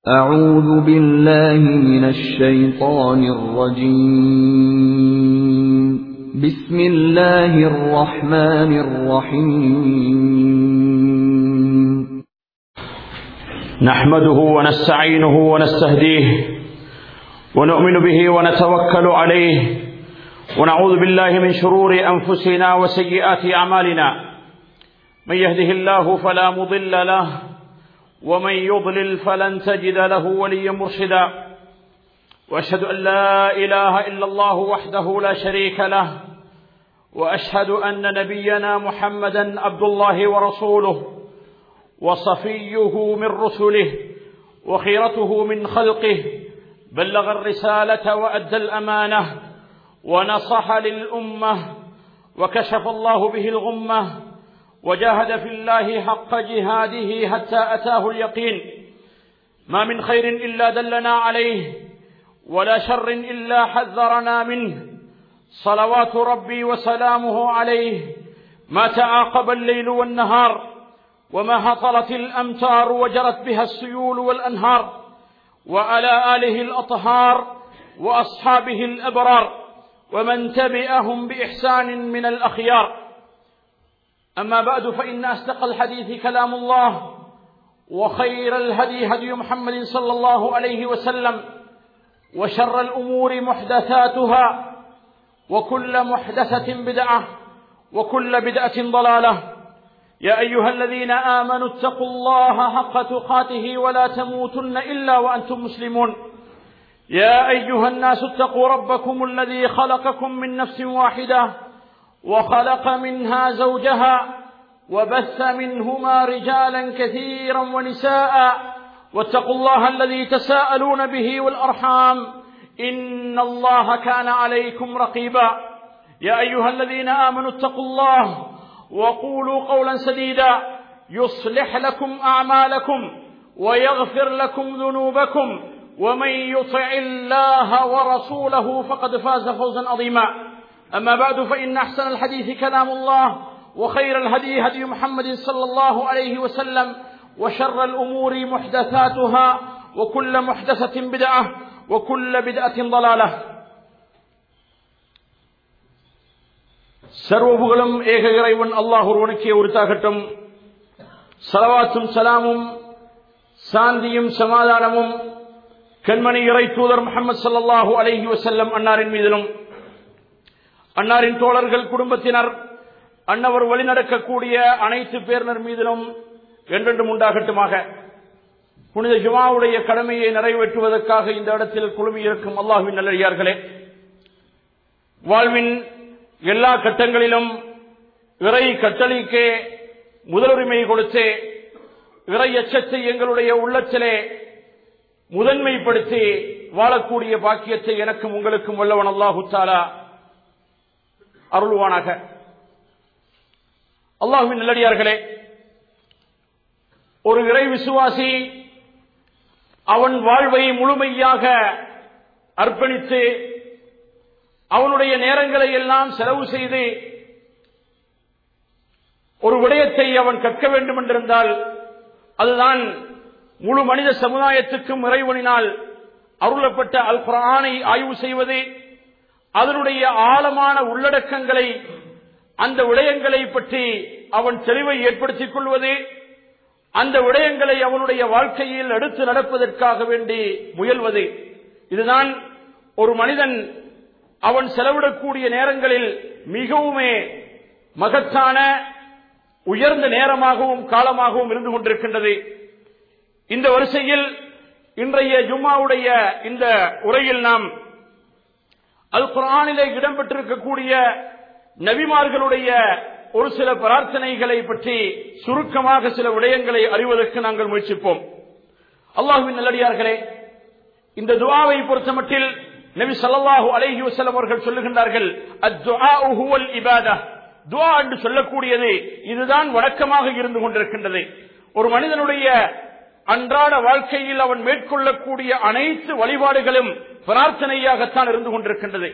أعوذ بالله من الشيطان الرجيم بسم الله الرحمن الرحيم نحمده ونستعينه ونستهديه ونؤمن به ونتوكل عليه ونعوذ بالله من شرور أنفسنا وسيئات أعمالنا من يهده الله فلا مضل له ومن يضلل فلن تجد له وليا مرشدا واشهد ان لا اله الا الله وحده لا شريك له واشهد ان نبينا محمدا عبد الله ورسوله وصفيه من رسله وخيرته من خلقه بلغ الرساله وادى الامانه ونصح للامه وكشف الله به الغمه وجاهد في الله حق جهاده حتى أتاه اليقين ما من خير إلا دلنا عليه ولا شر إلا حذرنا منه صلوات ربي وسلامه عليه ما تعاقب الليل والنهار وما هطلت الأمتار وجرت بها السيول والأنهار وعلى آله الأطهار وأصحابه الأبرار ومن تبعهم بإحسان من الأخيار أما بعد فإن أصدق الحديث كلام الله وخير الهدي هدي محمد صلى الله عليه وسلم وشر الأمور محدثاتها وكل محدثة بدعة وكل بدعة ضلالة يا أيها الذين آمنوا اتقوا الله حق تقاته ولا تموتن إلا وأنتم مسلمون يا أيها الناس اتقوا ربكم الذي خلقكم من نفس واحدة وخلق منها زوجها وبث منهما رجالا كثيرا ونساء واتقوا الله الذي تساءلون به والارحام ان الله كان عليكم رقيبا يا ايها الذين امنوا اتقوا الله وقولوا قولا سديدا يصلح لكم اعمالكم ويغفر لكم ذنوبكم ومن يطع الله ورسوله فقد فاز فوزا عظيما أما بعد فإن أحسن الحديث كلام الله وخير الهدي هدي محمد صلى الله عليه وسلم وشر الأمور محدثاتها وكل محدثة بدعة وكل بدعة ضلالة சர்வபுகழும் ஏக இறைவன் அல்லாஹ் ஒருவனுக்கே உரித்தாகட்டும் சலவாத்தும் சலாமும் சாந்தியும் சமாதானமும் கண்மணி இறை தூதர் முகமது சல்லாஹூ அலஹி வசல்லம் அன்னாரின் மீதிலும் அன்னாரின் தோழர்கள் குடும்பத்தினர் அன்னவர் வழிநடக்கக்கூடிய அனைத்து பேரினர் மீதிலும் என்றென்றும் உண்டாகட்டுமாக புனித ஜுமாவுடைய கடமையை நிறைவேற்றுவதற்காக இந்த இடத்தில் குழுமியிருக்கும் அல்லாஹுவின் நல்லடியார்களே வாழ்வின் எல்லா கட்டங்களிலும் இறை கட்டளைக்கே முதலுரிமை கொடுத்து இறை எச்சத்தை எங்களுடைய உள்ளத்திலே முதன்மைப்படுத்தி வாழக்கூடிய பாக்கியத்தை எனக்கும் உங்களுக்கும் வல்லவன் அல்லாஹு தாலா அருள்வானாக அல்லாஹுவின் நல்லடியார்களே ஒரு இறை விசுவாசி அவன் வாழ்வை முழுமையாக அர்ப்பணித்து அவனுடைய நேரங்களை எல்லாம் செலவு செய்து ஒரு விடயத்தை அவன் கற்க வேண்டும் என்றிருந்தால் அதுதான் முழு மனித சமுதாயத்துக்கும் இறைவனினால் அருளப்பட்ட அல் குரானை ஆய்வு செய்வது அதனுடைய ஆழமான உள்ளடக்கங்களை அந்த விடயங்களை பற்றி அவன் தெளிவை ஏற்படுத்திக் கொள்வது அந்த விடயங்களை அவனுடைய வாழ்க்கையில் எடுத்து நடப்பதற்காக வேண்டி முயல்வது இதுதான் ஒரு மனிதன் அவன் செலவிடக்கூடிய நேரங்களில் மிகவுமே மகத்தான உயர்ந்த நேரமாகவும் காலமாகவும் இருந்து கொண்டிருக்கின்றது இந்த வரிசையில் இன்றைய ஜும்மாவுடைய இந்த உரையில் நாம் அல் குரானிலே இடம்பெற்றிருக்கக்கூடிய நபிமார்களுடைய ஒரு சில பிரார்த்தனைகளை பற்றி சுருக்கமாக சில விடயங்களை அறிவதற்கு நாங்கள் முயற்சிப்போம் அல்லாஹுவின் நல்லடியார்களே இந்த துவாவை பொறுத்தமட்டில் நபி சல்லாஹூ அலஹி வசலம் அவர்கள் சொல்லுகின்றார்கள் துவா என்று சொல்லக்கூடியது இதுதான் வழக்கமாக இருந்து கொண்டிருக்கின்றது ஒரு மனிதனுடைய அன்றாட வாழ்க்கையில் அவன் மேற்கொள்ளக்கூடிய அனைத்து வழிபாடுகளும் பிரார்த்தனையாகத்தான் இருந்து கொண்டிருக்கின்றது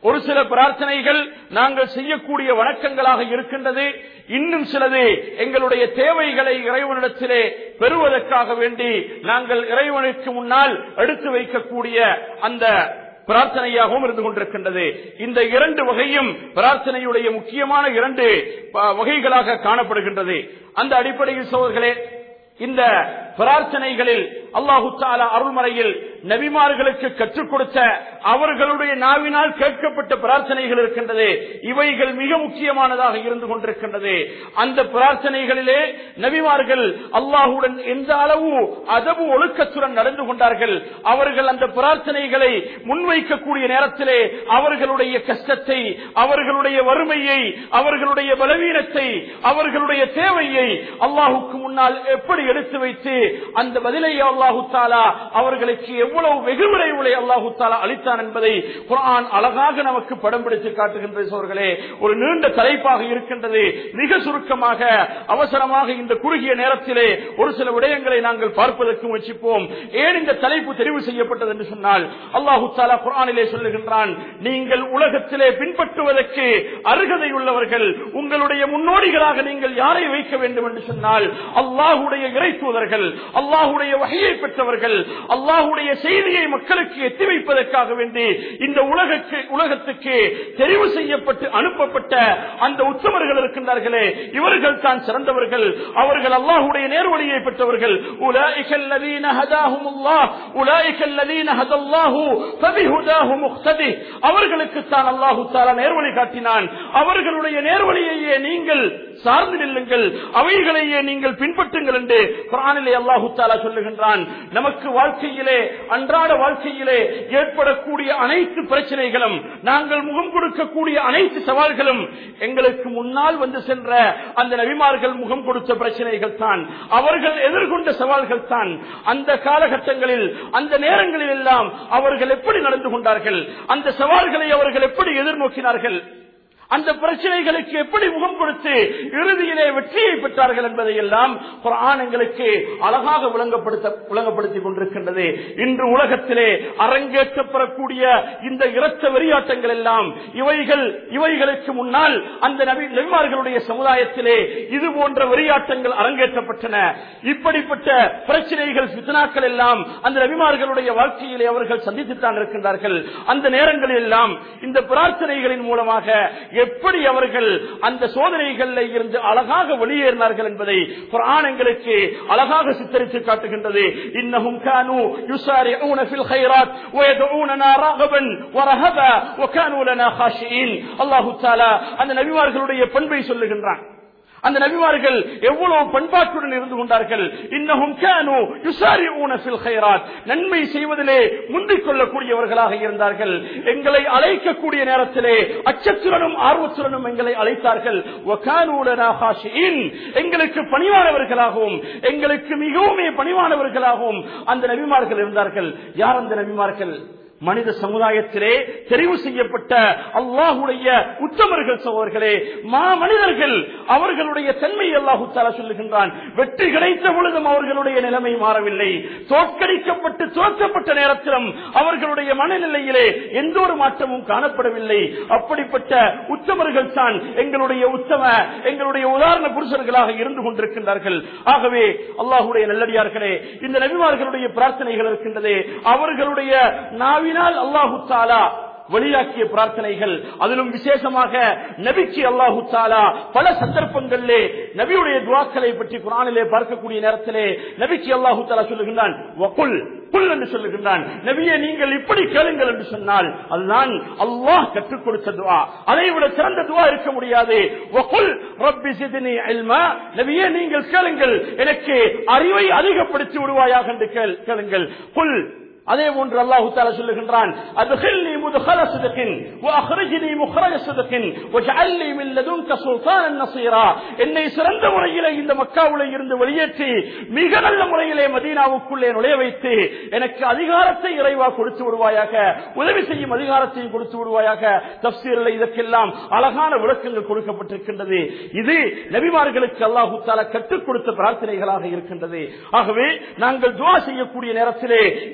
ஒரு சில பிரார்த்தனைகள் நாங்கள் செய்யக்கூடிய வணக்கங்களாக இருக்கின்றது இன்னும் சிலது எங்களுடைய தேவைகளை இறைவனிடத்திலே பெறுவதற்காக வேண்டி நாங்கள் இறைவனுக்கு முன்னால் எடுத்து வைக்கக்கூடிய அந்த பிரார்த்தனையாகவும் இருந்து கொண்டிருக்கின்றது இந்த இரண்டு வகையும் பிரார்த்தனையுடைய முக்கியமான இரண்டு ப- வகைகளாக காணப்படுகின்றது அந்த அடிப்படையில் சோதர்களே இந்த பிரார்த்தனைகளில் அல்லாஹு தாலா அருள்மறையில் நபிமார்களுக்கு கற்றுக் கொடுத்த அவர்களுடைய நாவினால் கேட்கப்பட்ட பிரார்த்தனைகள் இருக்கின்றது இவைகள் மிக முக்கியமானதாக இருந்து கொண்டிருக்கின்றது அந்த பிரார்த்தனைகளிலே நபிமார்கள் அல்லாஹுடன் எந்த அளவு அதவு ஒழுக்கத்துடன் நடந்து கொண்டார்கள் அவர்கள் அந்த பிரார்த்தனைகளை முன்வைக்கக்கூடிய நேரத்திலே அவர்களுடைய கஷ்டத்தை அவர்களுடைய வறுமையை அவர்களுடைய பலவீனத்தை அவர்களுடைய தேவையை அல்லாஹுக்கு முன்னால் எப்படி எடுத்து வைத்து அந்த பதிலை அல்லாஹு தாலா அவர்களுக்கு எவ்வளவு வெகுவிரைவுகளை அல்லாஹு தாலா அளித்தான் என்பதை குர்ஆன் அழகாக நமக்கு படம் பிடித்து காட்டுகின்ற சோர்களே ஒரு நீண்ட தலைப்பாக இருக்கின்றது மிக சுருக்கமாக அவசரமாக இந்த குறுகிய நேரத்திலே ஒரு சில விடயங்களை நாங்கள் பார்ப்பதற்கு முயற்சிப்போம் ஏன் இந்த தலைப்பு தெரிவு செய்யப்பட்டது என்று சொன்னால் அல்லாஹு தாலா குர்ஆனிலே சொல்லுகின்றான் நீங்கள் உலகத்திலே பின்பற்றுவதற்கு அருகதை உள்ளவர்கள் உங்களுடைய முன்னோடிகளாக நீங்கள் யாரை வைக்க வேண்டும் என்று சொன்னால் அல்லாஹுடைய இறை தூதர்கள் அல்லாஹுடைய வகையை பெற்றவர்கள் அல்லாஹுடைய செய்தியை மக்களுக்கு எத்தி வைப்பதற்காக வேண்டி இந்த உலகக்கு உலகத்துக்கு தெரிவு செய்யப்பட்டு அனுப்பப்பட்ட அந்த உத்தமர்கள் இருக்கின்றார்களே இவர்கள் தான் சிறந்தவர்கள் அவர்கள் அல்லாஹுடைய நேர்வழியை பெற்றவர்கள் உலாயிக الذين هداهم الله أولئك الذين هدى الله فبهداه مقتدي அவர்களுக்கு தான் அல்லாஹு தாலா நேர்வழி காட்டினான் அவர்களுடைய நேர்வழியையே நீங்கள் சார்ந்து நில்லுங்கள் அவைகளையே நீங்கள் பின்பற்றுங்கள் என்று குரானிலே அல்லாஹு தாலா சொல்லுகின்றான் நமக்கு வாழ்க்கையிலே அன்றாட வாழ்க்கையிலே ஏற்படக்கூடிய அனைத்து பிரச்சனைகளும் நாங்கள் முகம் கொடுக்கக்கூடிய அனைத்து சவால்களும் எங்களுக்கு முன்னால் வந்து சென்ற அந்த நபிமார்கள் முகம் கொடுத்த பிரச்சனைகள் தான் அவர்கள் எதிர்கொண்ட சவால்கள் தான் அந்த காலகட்டங்களில் அந்த நேரங்களில் எல்லாம் அவர்கள் எப்படி நடந்து கொண்டார்கள் அந்த சவால்களை அவர்கள் எப்படி எதிர்நோக்கினார்கள் அந்த பிரச்சனைகளுக்கு எப்படி முகம் கொடுத்து இறுதியிலே வெற்றியை பெற்றார்கள் என்பதை எல்லாம் குர்ஆன் எங்களுக்கு அழகாக விளங்கப்படுத்த விளங்கப்படுத்திக் கொண்டிருக்கின்றது இன்று உலகத்திலே அரங்கேற்றப்படக்கூடிய இந்த இரத்த வெறியாட்டங்கள் எல்லாம் இவைகள் இவைகளுக்கு முன்னால் அந்த நபி நபிமார்களுடைய சமுதாயத்திலே இது போன்ற வெறியாட்டங்கள் அரங்கேற்றப்பட்டன இப்படிப்பட்ட பிரச்சனைகள் சித்தனாக்கள் எல்லாம் அந்த நபிமார்களுடைய வாழ்க்கையிலே அவர்கள் சந்தித்துத்தான் இருக்கின்றார்கள் அந்த நேரங்களில் எல்லாம் இந்த பிரார்த்தனைகளின் மூலமாக எப்படி அவர்கள் அந்த சோதனைகளில் இருந்து அழகாக வெளியேறினார்கள் என்பதை குர்ஆன் எங்களுக்கு அழகாக சித்தரித்து காட்டுகின்றது இன்னஹும் கானு யுசாரிஊன ஃபில் கைராத் வயதுஊனனா ரகபன் வரஹபா வகானு லனா காஷியின் அல்லாஹ் தஆலா அந்த நபிமார்களுடைய பண்பை சொல்லுகின்றான் அந்த நபிமார்கள் எவ்வளவு பண்பாட்டுடன் இருந்து கொண்டார்கள் இன்னமும் கேனு யுசாரிஊன ஃபில் கைராத் நன்மை செய்வதிலே முந்திக் கொள்ளக்கூடியவர்களாக இருந்தார்கள் எங்களை அழைக்கக்கூடிய நேரத்திலே அச்சத்துடனும் ஆர்வத்துடனும் எங்களை அழைத்தார்கள் வகானு லனா காஷியின் எங்களுக்கு பணிவானவர்களாகவும் எங்களுக்கு மிகவும் பணிவானவர்களாகவும் அந்த நபிமார்கள் இருந்தார்கள் யார் அந்த நபிமார்கள் மனித சமுதாயத்திலே தெரிவு செய்யப்பட்ட அல்லாஹுடைய உத்தமர்கள் சகோதரர்களே மா மனிதர்கள் அவர்களுடைய தன்மை அல்லாஹு தாலா சொல்லுகின்றான் வெற்றி கிடைத்த பொழுதும் அவர்களுடைய நிலைமை மாறவில்லை தோற்கடிக்கப்பட்டு தோற்கப்பட்ட நேரத்திலும் அவர்களுடைய மனநிலையிலே எந்த ஒரு மாற்றமும் காணப்படவில்லை அப்படிப்பட்ட உத்தமர்கள் தான் எங்களுடைய உத்தம எங்களுடைய உதாரண புருஷர்களாக இருந்து கொண்டிருக்கின்றார்கள் ஆகவே அல்லாஹுடைய நல்லடியார்களே இந்த நபிமார்களுடைய பிரார்த்தனைகள் இருக்கின்றதே அவர்களுடைய நாவினால் அல்லாஹு தாலா வெளியாக்கிய பிரார்த்தனைகள் அதிலும் விசேஷமாக நபிக்கு அல்லாஹு தாலா பல சந்தர்ப்பங்களிலே நபியுடைய துவாக்களை பற்றி குரானிலே பார்க்கக்கூடிய நேரத்திலே நபிக்கு அல்லாஹு தாலா சொல்லுகின்றான் வகுல் புல் என்று சொல்லுகின்றான் நபியை நீங்கள் இப்படி கேளுங்கள் என்று சொன்னால் அதுதான் அல்லாஹ் கற்றுக் கொடுத்த துவா அதை விட சிறந்த துவா இருக்க முடியாது வகுல் ரப்பி சிதினி இல்மா நபியே நீங்கள் கேளுங்கள் எனக்கு அறிவை அதிகப்படுத்தி விடுவாயாக என்று கேள்- கேளுங்கள் புல் அதே போன்று அல்லாஹு தாலா சொல்லுகின்றான் அதுகில்னி முதுகல சுதகின் وأخرجني مخرج صدق واجعل لي من لدنك سلطانا نصيرا என்னை சிறந்த முறையிலே இந்த மக்காவுல இருந்து வெளியேற்றி மிக நல்ல முறையிலே மதீனாவுக்குள்ளே நுழைய வைத்து எனக்கு அதிகாரத்தை இறைவா கொடுத்து விடுவாயாக உதவி செய்யும் அதிகாரத்தையும் கொடுத்து விடுவாயாக தப்சீரில் இதற்கெல்லாம் அழகான விளக்கங்கள் கொடுக்கப்பட்டிருக்கின்றது இது நபிமார்களுக்கு அல்லாஹு தாலா கற்றுக் கொடுத்த பிரார்த்தனைகளாக இருக்கின்றது ஆகவே நாங்கள் துவா செய்யக்கூடிய நேரத்திலே இந்த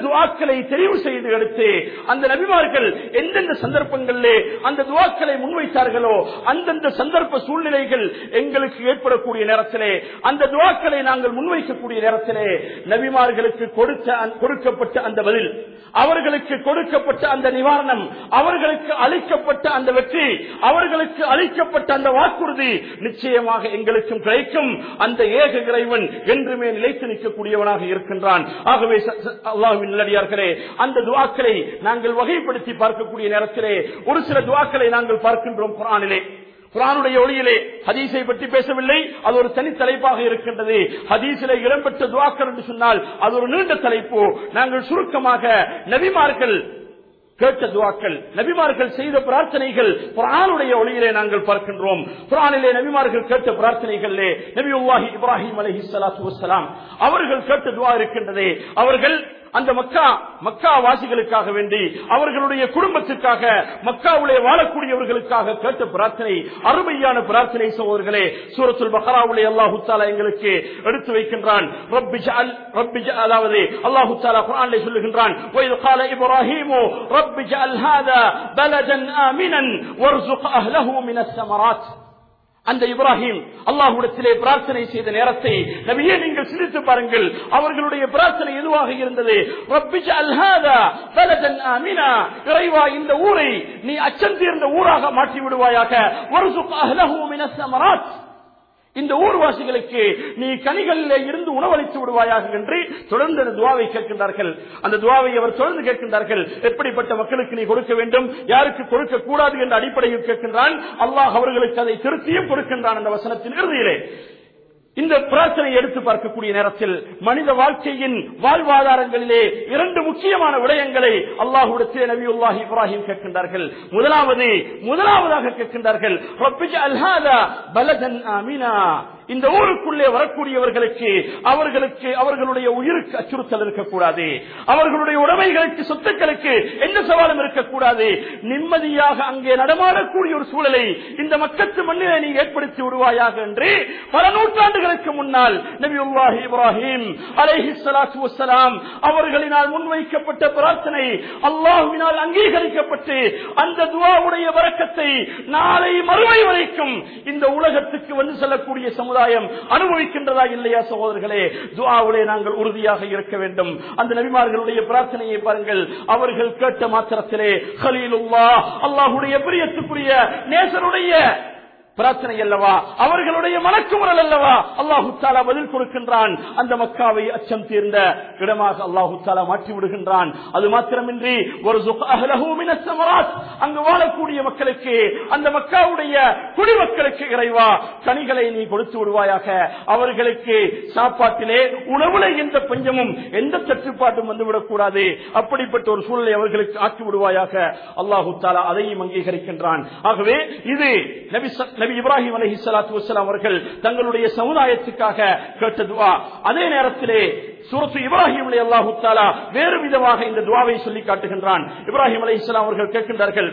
துவாக்களை தெரிவு செய்து எடுத்து அந்த நபிமார்கள் எந்தெந்த சந்தர்ப்பங்களிலே அந்த துவாக்களை முன்வைத்தார்களோ அந்தந்த சந்தர்ப்ப சூழ்நிலைகள் எங்களுக்கு ஏற்படக்கூடிய நேரத்திலே அந்த துவாக்களை நாங்கள் முன்வைக்கக்கூடிய நேரத்திலே நபிமார்களுக்கு கொடுத்த கொடுக்கப்பட்ட அந்த பதில் அவர்களுக்கு கொடுக்கப்பட்ட அந்த நிவாரணம் அவர்களுக்கு அளிக்கப்பட்ட அந்த வெற்றி அவர்களுக்கு அளிக்கப்பட்ட அந்த வாக்குறுதி நிச்சயமாக எங்களுக்கும் கிடைக்கும் அந்த ஏக இறைவன் என்றுமே நிலைத்து நிற்கக்கூடியவனாக இருக்கின்றான் ஆகவே ச- ச- அல்லாஹ்வின் நல்லடியார்களே அந்த துவாக்களை நாங்கள் வகைப்படுத்தி பார்க்கக்கூடிய நேரத்திலே ஒரு சில துவாக்களை நாங்கள் பார்க்கின்றோம் குரானிலே குரானுடைய ஒளியிலே ஹதீஸை பற்றி பேசவில்லை அது ஒரு தனி தலைப்பாக இருக்கின்றது ஹதீஸிலே இடம்பெற்ற துவாக்கள் என்று சொன்னால் அது ஒரு நீண்ட தலைப்பு நாங்கள் சுருக்கமாக நபிமார்கள் கேட்ட துவாக்கள் நபிமார்கள் செய்த பிரார்த்தனைகள் குரானுடைய ஒளியிலே நாங்கள் பார்க்கின்றோம் குரானிலே நபிமார்கள் கேட்ட பிரார்த்தனைகளிலே நபி உல்லாஹி இப்ராஹிம் அலஹி சலாத்து வசலாம் அவர்கள் கேட்ட துவா இருக்கின்றதே அவர்கள் அந்த மக்கா மக்கா வாசிகளுக்காக வேண்டி அவர்களுடைய குடும்பத்திற்காக மக்காவுலே வாழக்கூடியவர்களுக்காக கேட்ட பிரார்த்தனை அருமையான பிரார்த்தனை சகோதரர்களே சூரத்துல் பஹராவுலே அல்லாஹு தாலா எங்களுக்கு எடுத்து வைக்கின்றான் ரப்பி ஜஅல் ரப்பி ஜஅ- அதாவது அல்லாஹு தாலா குர்ஆனிலே சொல்லுகின்றான் وَإِذْ قَالَ إِبْرَاهِيمُ رَبِّ اجْعَلْ هَذَا بَلَدًا آمِنًا وَارْزُقْ أَهْلَهُ مِنَ الثَّمَرَاتِ அந்த இப்ராஹிம் அல்லாஹ்விடத்திலே பிரார்த்தனை செய்த நேரத்தை நபியே நீங்கள் சிந்தித்து பாருங்கள் அவர்களுடைய பிரார்த்தனை எதுவாக இருந்தது ரப்பிஜ் அல்ஹாதா பலதன் ஆமினா இறைவா இந்த ஊரை நீ அச்சம் தீர்ந்த ஊராக மாற்றி விடுவாயாக வர்சுக் அஹ்லஹு மினஸ் ஸமராத் இந்த ஊர்வாசிகளுக்கு நீ கனிகளிலே இருந்து உணவளித்து விடுவாயாக என்று தொடர்ந்து அந்த துவாவை கேட்கின்றார்கள் அந்த துவாவை அவர் தொடர்ந்து கேட்கின்றார்கள் எப்படிப்பட்ட மக்களுக்கு நீ கொடுக்க வேண்டும் யாருக்கு கொடுக்க கூடாது என்ற அடிப்படையில் கேட்கின்றான் அல்லாஹ் அவர்களுக்கு அதை திருத்தியும் கொடுக்கின்றான் அந்த வசனத்தின் இறுதியிலே இந்த பிரார்த்தனை எடுத்து பார்க்கக்கூடிய நேரத்தில் மனித வாழ்க்கையின் வாழ்வாதாரங்களிலே இரண்டு முக்கியமான விடயங்களை அல்லாஹுடத்தே நபியுல்லாஹி இப்ராஹிம் கேட்கின்றார்கள் முதலாவது முதலாவதாக கேட்கின்றார்கள் ரப்பிஜ் அல்ஹாதா பலதன் ஆமினா இந்த ஊருக்குள்ளே வரக்கூடியவர்களுக்கு அவர்களுக்கு அவர்களுடைய உயிருக்கு அச்சுறுத்தல் இருக்கக்கூடாது அவர்களுடைய உடைமைகளுக்கு சொத்துக்களுக்கு எந்த சவாலும் இருக்கக்கூடாது நிம்மதியாக அங்கே நடமாடக்கூடிய ஒரு சூழலை இந்த மக்கத்து மண்ணிலே நீ ஏற்படுத்தி விடுவாயாக என்று பல நூற்றாண்டுகளுக்கு முன்னால் நபியுல்லாஹி இப்ராஹிம் அலைஹி ஸலாத்து வஸ்ஸலாம் அவர்களினால் முன்வைக்கப்பட்ட பிரார்த்தனை அல்லாஹ்வினால் அங்கீகரிக்கப்பட்டு அந்த துவாவுடைய வரக்கத்தை நாளை மறுமை வரைக்கும் இந்த உலகத்துக்கு வந்து செல்லக்கூடிய சமுதாயம் அனுபவிக்கின்றதா இல்லையா சகோதரர்களே துவாவுலே நாங்கள் உறுதியாக இருக்க வேண்டும் அந்த நபிமார்களுடைய பிரார்த்தனையை பாருங்கள் அவர்கள் கேட்ட மாத்திரத்திலே ஹலீலுல்லா அல்லாஹுடைய பிரியத்துக்குரிய நேசருடைய பிரார்த்தனை அல்லவா அவர்களுடைய மனக்குமுறல் அல்லவா அல்லாஹு தாலா பதில் கொடுக்கின்றான் அந்த மக்காவை அச்சம் தீர்ந்த இடமாக அல்லாஹு தாலா மாற்றி விடுகின்றான் அது மாத்திரமின்றி ஒரு சுக- அஹ்லஹு மினஸ் ஸமராத். அங்கு வாழக்கூடிய மக்களுக்கு அந்த மக்காவுடைய குடிமக்களுக்கு இறைவா கனிகளை நீ கொடுத்து விடுவாயாக அவர்களுக்கு சாப்பாட்டிலே உணவுல எந்த பஞ்சமும் எந்த தட்டுப்பாட்டும் வந்துவிடக் கூடாது அப்படிப்பட்ட ஒரு சூழலை அவர்களுக்கு ஆக்கி விடுவாயாக அல்லாஹு தாலா அதையும் அங்கீகரிக்கின்றான் ஆகவே இது நபி ச- நபி இப்ராஹிம் அலஹி சலாத்து வசலாம் அவர்கள் தங்களுடைய சமுதாயத்துக்காக கேட்ட துவா அதே நேரத்திலே சூரத்து இப்ராஹிம் அலி அல்லாஹு தாலா வேறு விதமாக இந்த துவாவை சொல்லி காட்டுகின்றான் இப்ராஹிம் அலி அவர்கள் கேட்கின்றார்கள்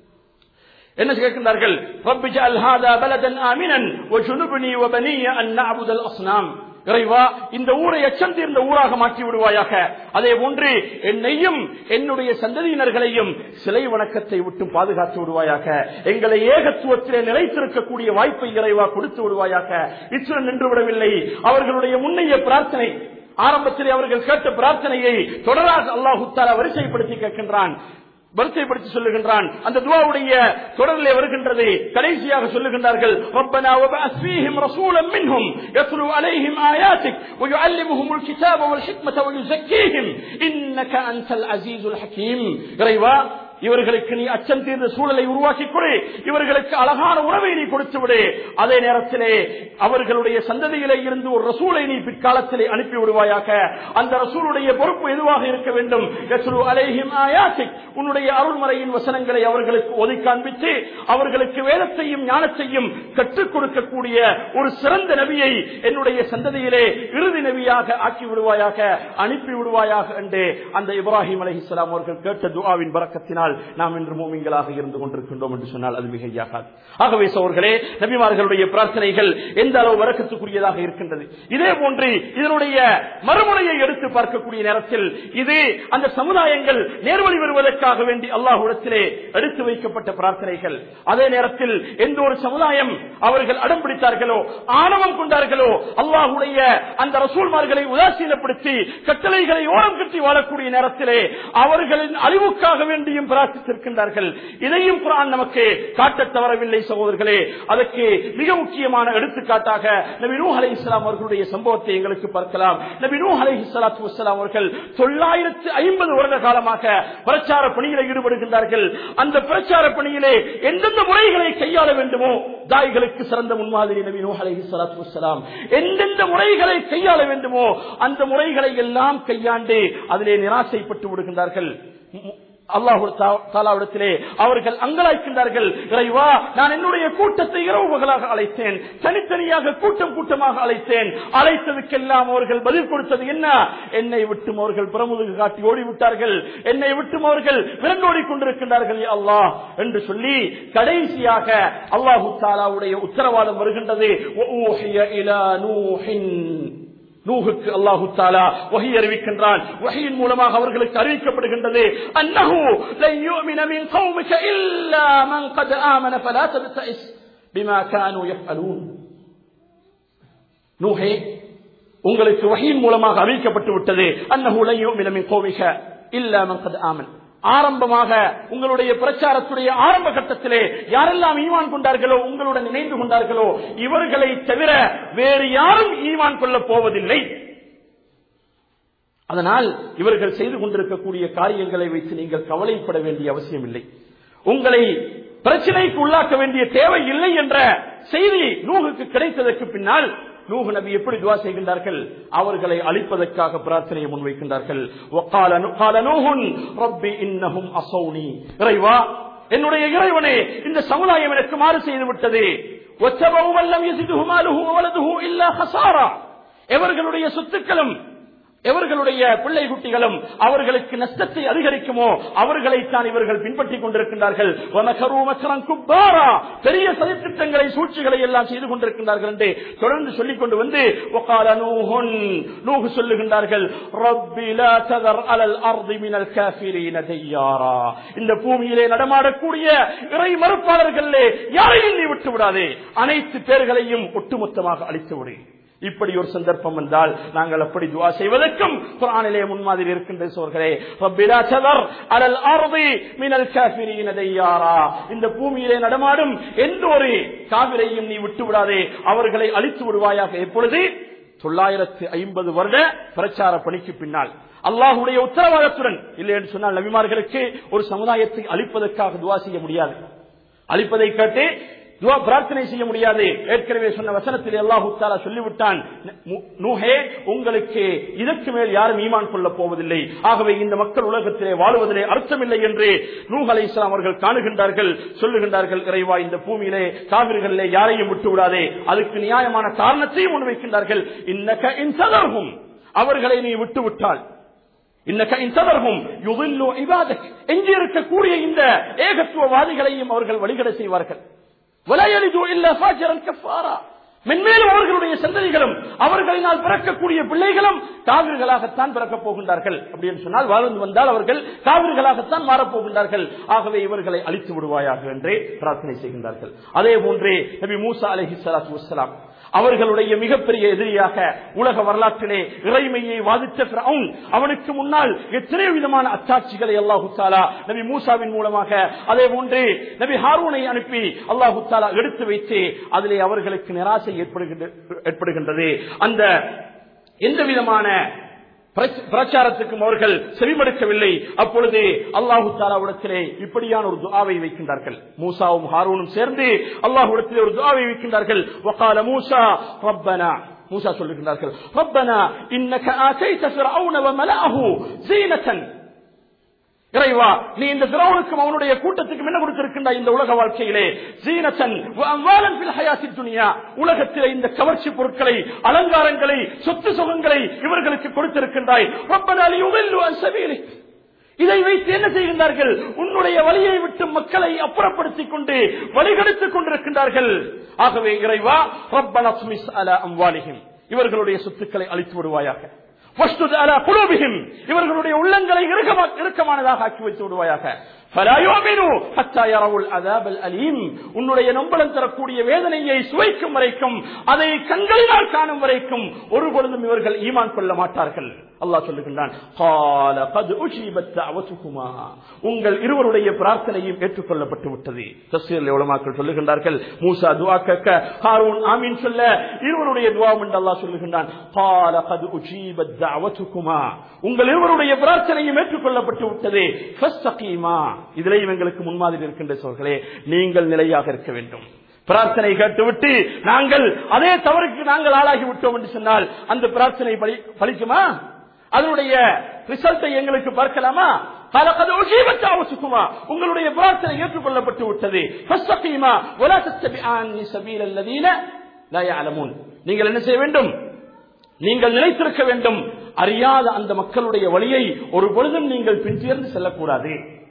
என்ன கேட்கின்றார்கள் ரப்பி ஜஅல் ஹாதா பலதன் ஆமினன் வஜுனுப்னி வபனிய அன் நஅபுதல் அஸ்னாம் இறைவா இந்த ஊரை எச்சம் தீர்ந்த ஊராக மாற்றி விடுவாயாக அதே போன்று என்னையும் என்னுடைய சந்ததியினர்களையும் சிலை வணக்கத்தை விட்டு பாதுகாத்து விடுவாயாக எங்களை ஏகத்துவத்திலே நிலைத்திருக்கக்கூடிய வாய்ப்பை இறைவா கொடுத்து விடுவாயாக இச்சுடன் நின்று விடவில்லை அவர்களுடைய முன்னைய பிரார்த்தனை ஆரம்பத்திலே அவர்கள் கேட்ட பிரார்த்தனையை தொடராக அல்லாஹு தாலா வரிசைப்படுத்தி கேட்கின்றான் வரிசைப்படுத்தி சொல்லுகின்றான் அந்த துவாவுடைய தொடரிலே வருகின்றது கடைசியாக சொல்லுகின்றார்கள் ربنا وبعث فيهم رسولا منهم يتلو عليهم آياتك ويعلمهم الكتاب والحكمة ويزكيهم إنك أنت العزيز الحكيم இறைவா இவர்களுக்கு நீ அச்சம் தீர்ந்த சூழலை உருவாக்கி கொடு இவர்களுக்கு அழகான உறவை நீ கொடுத்து விடு அதே நேரத்திலே அவர்களுடைய சந்ததியிலே இருந்து ஒரு ரசூலை நீ பிற்காலத்திலே அனுப்பி விடுவாயாக அந்த ரசூலுடைய பொறுப்பு எதுவாக இருக்க வேண்டும் யஸ்லு அலைஹிம் ஆயாத்திக் உன்னுடைய அருள்மறையின் வசனங்களை அவர்களுக்கு ஒதுக்கி காண்பித்து அவர்களுக்கு வேதத்தையும் ஞானத்தையும் கற்றுக் கொடுக்கக்கூடிய ஒரு சிறந்த நபியை என்னுடைய சந்ததியிலே இறுதி நபியாக ஆக்கி விடுவாயாக அனுப்பி விடுவாயாக என்று அந்த இப்ராஹிம் அலைஹிஸ்ஸலாம் அவர்கள் கேட்ட துஆவின் பரக்கத்தினால் சொன்னால் நாம் இன்று மூமிங்களாக இருந்து கொண்டிருக்கின்றோம் என்று சொன்னால் அது மிகையாகாது ஆகவே சோர்களே நபிமார்களுடைய பிரார்த்தனைகள் எந்த அளவு வரக்கத்துக்குரியதாக இருக்கின்றது இதே போன்று இதனுடைய மறுமுனையை எடுத்து பார்க்கக்கூடிய நேரத்தில் இது அந்த சமுதாயங்கள் நேர்வழி வருவதற்காக வேண்டி அல்லாஹுடத்திலே எடுத்து வைக்கப்பட்ட பிரார்த்தனைகள் அதே நேரத்தில் எந்த ஒரு சமுதாயம் அவர்கள் அடம் பிடித்தார்களோ ஆணவம் கொண்டார்களோ அல்லாஹுடைய அந்த ரசூல்மார்களை உதாசீனப்படுத்தி கட்டளைகளை ஓரம் கட்டி வாழக்கூடிய நேரத்திலே அவர்களின் அழிவுக்காக வேண்டியும் பிரார்த்தித்திருக்கின்றார்கள் இதையும் குரான் நமக்கு காட்டத் தவறவில்லை சகோதரர்களே அதற்கு மிக முக்கியமான எடுத்துக்காட்டாக நபி நூ அலை இஸ்லாம் அவர்களுடைய சம்பவத்தை எங்களுக்கு பார்க்கலாம் நபி நூ அலை இஸ்லாத்து வஸ்லாம் அவர்கள் தொள்ளாயிரத்து ஐம்பது வருட காலமாக பிரச்சார பணியில ஈடுபடுகின்றார்கள் அந்த பிரச்சார பணியிலே எந்தெந்த முறைகளை கையாள வேண்டுமோ தாய்களுக்கு சிறந்த முன்மாதிரி நபி நூ அலை இஸ்லாத்து வஸ்லாம் எந்தெந்த முறைகளை கையாள வேண்டுமோ அந்த முறைகளை எல்லாம் கையாண்டு அதிலே நிராசைப்பட்டு விடுகின்றார்கள் அல்லாஹு தாலாவிடத்திலே அவர்கள் அங்கலாய்க்கின்றார்கள் இறைவா நான் என்னுடைய கூட்டத்தை இரவு பகலாக அழைத்தேன் தனித்தனியாக கூட்டம் கூட்டமாக அழைத்தேன் அழைத்ததுக்கெல்லாம் அவர்கள் பதில் கொடுத்தது என்ன என்னை விட்டும் அவர்கள் பிரமுதுகு காட்டி ஓடிவிட்டார்கள் என்னை விட்டும் அவர்கள் விரண்டோடி கொண்டிருக்கின்றார்கள் அல்லாஹ் என்று சொல்லி கடைசியாக அல்லாஹு தாலாவுடைய உத்தரவாதம் வருகின்றது நூகுக்கு அல்லாஹு தாலா வகை அறிவிக்கின்றான் வகையின் மூலமாக அவர்களுக்கு அறிவிக்கப்படுகின்றது அன்னஹு லன் யுமின மின் கௌமிக இல்லா மன் قد آمن فلا تبتئس بما كانوا يفعلون நூஹே உங்களுக்கு வகையின் மூலமாக அறிவிக்கப்பட்டு விட்டது அன்னஹு லன் யுமின மின் கௌமிக இல்லா மன் قد آمن ஆரம்பமாக உங்களுடைய பிரச்சாரத்துடைய ஆரம்ப கட்டத்திலே யாரெல்லாம் ஈமான் கொண்டார்களோ உங்களுடன் இணைந்து கொண்டார்களோ இவர்களை தவிர வேறு யாரும் ஈமான் கொள்ளப் போவதில்லை அதனால் இவர்கள் செய்து கொண்டிருக்கக்கூடிய காரியங்களை வைத்து நீங்கள் கவலைப்பட வேண்டிய அவசியம் இல்லை உங்களை பிரச்சனைக்கு உள்ளாக்க வேண்டிய தேவை இல்லை என்ற செய்தி நூகுக்கு கிடைத்ததற்கு பின்னால் நூகு நபி எப்படி துவா செய்கின்றார்கள் அவர்களை அழிப்பதற்காக பிரார்த்தனையை முன்வைக்கின்றார்கள் இறைவா என்னுடைய இறைவனே இந்த சமுதாயம் எனக்கு மாறு செய்து விட்டது எவர்களுடைய சொத்துக்களும் எவர்களுடைய பிள்ளை குட்டிகளும் அவர்களுக்கு நஷ்டத்தை அதிகரிக்குமோ அவர்களைத்தான் இவர்கள் பின்பற்றிக் கொண்டிருக்கின்றார்கள் பெரிய சதித்திட்டங்களை சூழ்ச்சிகளை எல்லாம் செய்து கொண்டிருக்கின்றார்கள் என்று தொடர்ந்து சொல்லிக் கொண்டு வந்து நூகு சொல்லுகின்றார்கள் இந்த பூமியிலே நடமாடக்கூடிய இறை மறுப்பாளர்களே யாரையும் நீ விட்டு விடாதே அனைத்து பேர்களையும் ஒட்டுமொத்தமாக அழித்து விடு இப்படி ஒரு சந்தர்ப்பம் வந்தால் நாங்கள் அப்படி துவா செய்வதற்கும் குரானிலே முன்மாதிரி இருக்கின்ற சோர்களே அலல் அர்தி மினல் காஃபிரீன தையாரா இந்த பூமியிலே நடமாடும் எந்த ஒரு காவிரையும் நீ விட்டு விடாதே அவர்களை அழித்து விடுவாயாக எப்பொழுது தொள்ளாயிரத்து ஐம்பது வருட பிரச்சார பணிக்கு பின்னால் அல்லாஹுடைய உத்தரவாதத்துடன் இல்லை என்று சொன்னால் நபிமார்களுக்கு ஒரு சமுதாயத்தை அழிப்பதற்காக துவா செய்ய முடியாது அழிப்பதை கேட்டு துவா பிரார்த்தனை செய்ய முடியாது ஏற்கனவே சொன்ன வசனத்தில் அல்லாஹு தாலா சொல்லிவிட்டான் நூஹே உங்களுக்கு இதற்கு மேல் யாரும் ஈமான் கொள்ளப் போவதில்லை ஆகவே இந்த மக்கள் உலகத்திலே வாழுவதிலே அர்த்தமில்லை என்று நூஹ் அலை இஸ்லாம் அவர்கள் காணுகின்றார்கள் சொல்லுகின்றார்கள் இறைவா இந்த பூமியிலே காவிரிகளிலே யாரையும் விட்டு விடாதே அதுக்கு நியாயமான காரணத்தையும் முன்வைக்கின்றார்கள் இன்னக்க இன்சதர்கும் அவர்களை நீ விட்டு விட்டால் எஞ்சி இருக்கக்கூடிய இந்த ஏகத்துவவாதிகளையும் அவர்கள் வழிகடை செய்வார்கள் மென்மேலும் அவர்களுடைய சந்ததிகளும் அவர்களினால் பிறக்கக்கூடிய பிள்ளைகளும் காவிர்களாகத்தான் பிறக்கப் போகின்றார்கள் அப்படின்னு சொன்னால் வாழ்ந்து வந்தால் அவர்கள் காவிர்களாகத்தான் மாறப்போகின்றார்கள் ஆகவே இவர்களை அழித்து விடுவாயாக என்றே பிரார்த்தனை செய்கின்றார்கள் அதே போன்றே நபி மூசா அலஹி சலாத்து வசலாம் அவர்களுடைய மிகப்பெரிய எதிரியாக உலக வரலாற்றிலே இறைமையை வாதித்த பிரவுன் அவனுக்கு முன்னால் எத்தனை விதமான அச்சாட்சிகளை அல்லாஹு தாலா நபி மூசாவின் மூலமாக அதே போன்று நபி ஹாரூனை அனுப்பி அல்லாஹு தாலா எடுத்து வைத்து அதிலே அவர்களுக்கு நிராசை ஏற்படுகின்றது அந்த எந்த விதமான பிரச்சாரத்துக்கும் அவர்கள் செவிமடுக்கவில்லை அப்பொழுது அல்லாஹு தாலாவிடத்திலே இப்படியான ஒரு துஆவை வைக்கின்றார்கள் மூசாவும் ஹாரூனும் சேர்ந்து அல்லாஹுடத்திலே ஒரு துஆவை வைக்கின்றார்கள் வகால மூசா ரப்பனா மூசா சொல்லுகின்றார்கள் ரப்பனா இன்னக ஆதைத ஃபிர்அவுன வமலஅஹு ஜீனத்தன் இறைவா நீ இந்த திரவனுக்கும் அவனுடைய கூட்டத்துக்கும் என்ன கொடுத்திருக்கின்றாய் இந்த உலக வாழ்க்கையிலே ஜீனத்தன் துனியா உலகத்திலே இந்த கவர்ச்சி பொருட்களை அலங்காரங்களை சொத்து சுகங்களை இவர்களுக்கு கொடுத்திருக்கின்றாய் இதை வைத்து என்ன செய்கின்றார்கள் உன்னுடைய வழியை விட்டு மக்களை அப்புறப்படுத்திக் கொண்டு வழிகெடுத்துக் கொண்டிருக்கின்றார்கள் ஆகவே இறைவா ரப்பன ஸ்மிஸ் அலா அம்வாலிஹிம் இவர்களுடைய சொத்துக்களை அழித்து விடுவாயாக வஸ்துத் அலா குலூபிஹிம் இவர்களுடைய உள்ளங்களை இறுக்கமா- இறுக்கமானதாக ஆக்கி வைத்து விடுவாயாக فلا يؤمنوا حتى يروا العذاب الأليم. உன்னுடைய நம்பளம் தரக்கூடிய வேதனையை சுவைக்கும் வரைக்கும் அதை கண்களினால் காணும் வரைக்கும் ஒரு பொழுதும் இவர்கள் ஈமான் கொள்ள மாட்டார்கள் அல்லாஹ் சொல்லுகின்றான் "قَالَ قَدْ أُجِيبَتْ دَعْوَتُكُمَا." உங்கள் இருவருடைய பிரார்த்தனையும் ஏற்றுக்கொள்ளப்பட்டு விட்டது தஸ்வீரில் உலமாக்கள் சொல்லுகின்றார்கள் மூசா துவா கேட்க ஹாரூன் ஆமீன் சொல்ல இருவருடைய துவாவும் என்று அல்லாஹ் சொல்லுகின்றான் "قَالَ قَدْ أُجِيبَتْ دَعْوَتُكُمَا." உங்கள் இருவருடைய பிரார்த்தனையும் ஏற்றுக்கொள்ளப்பட்டு விட்டது فَاسْتَقِيمَا. இதிலேயும் எங்களுக்கு முன்மாதிரி இருக்கின்ற சொல்களே நீங்கள் நிலையாக இருக்க வேண்டும் பிரார்த்தனை கேட்டுவிட்டு நாங்கள் அதே தவறுக்கு நாங்கள் ஆளாகி விட்டோம் என்று சொன்னால் அந்த பிரார்த்தனை பலி- பலிக்குமா அதனுடைய ரிசல்ட்டை எங்களுக்கு பார்க்கலாமா قَلَقَدْ أُجِيبَتْ دَعْوَتُكُمَا. உங்களுடைய பிரார்த்தனை ஏற்றுக்கொள்ளப்பட்டு விட்டது فَاسْتَقِيمَا وَلَا تَتَّبِعَانِ سَبِيلَ الَّذِينَ لَا يَعْلَمُونَ. நீங்கள் என்ன செய்ய வேண்டும் நீங்கள் நினைத்திருக்க வேண்டும் அறியாத அந்த மக்களுடைய வழியை ஒரு பொழுதும் நீங்கள் பின்தேர்ந்து செல்லக்கூடாது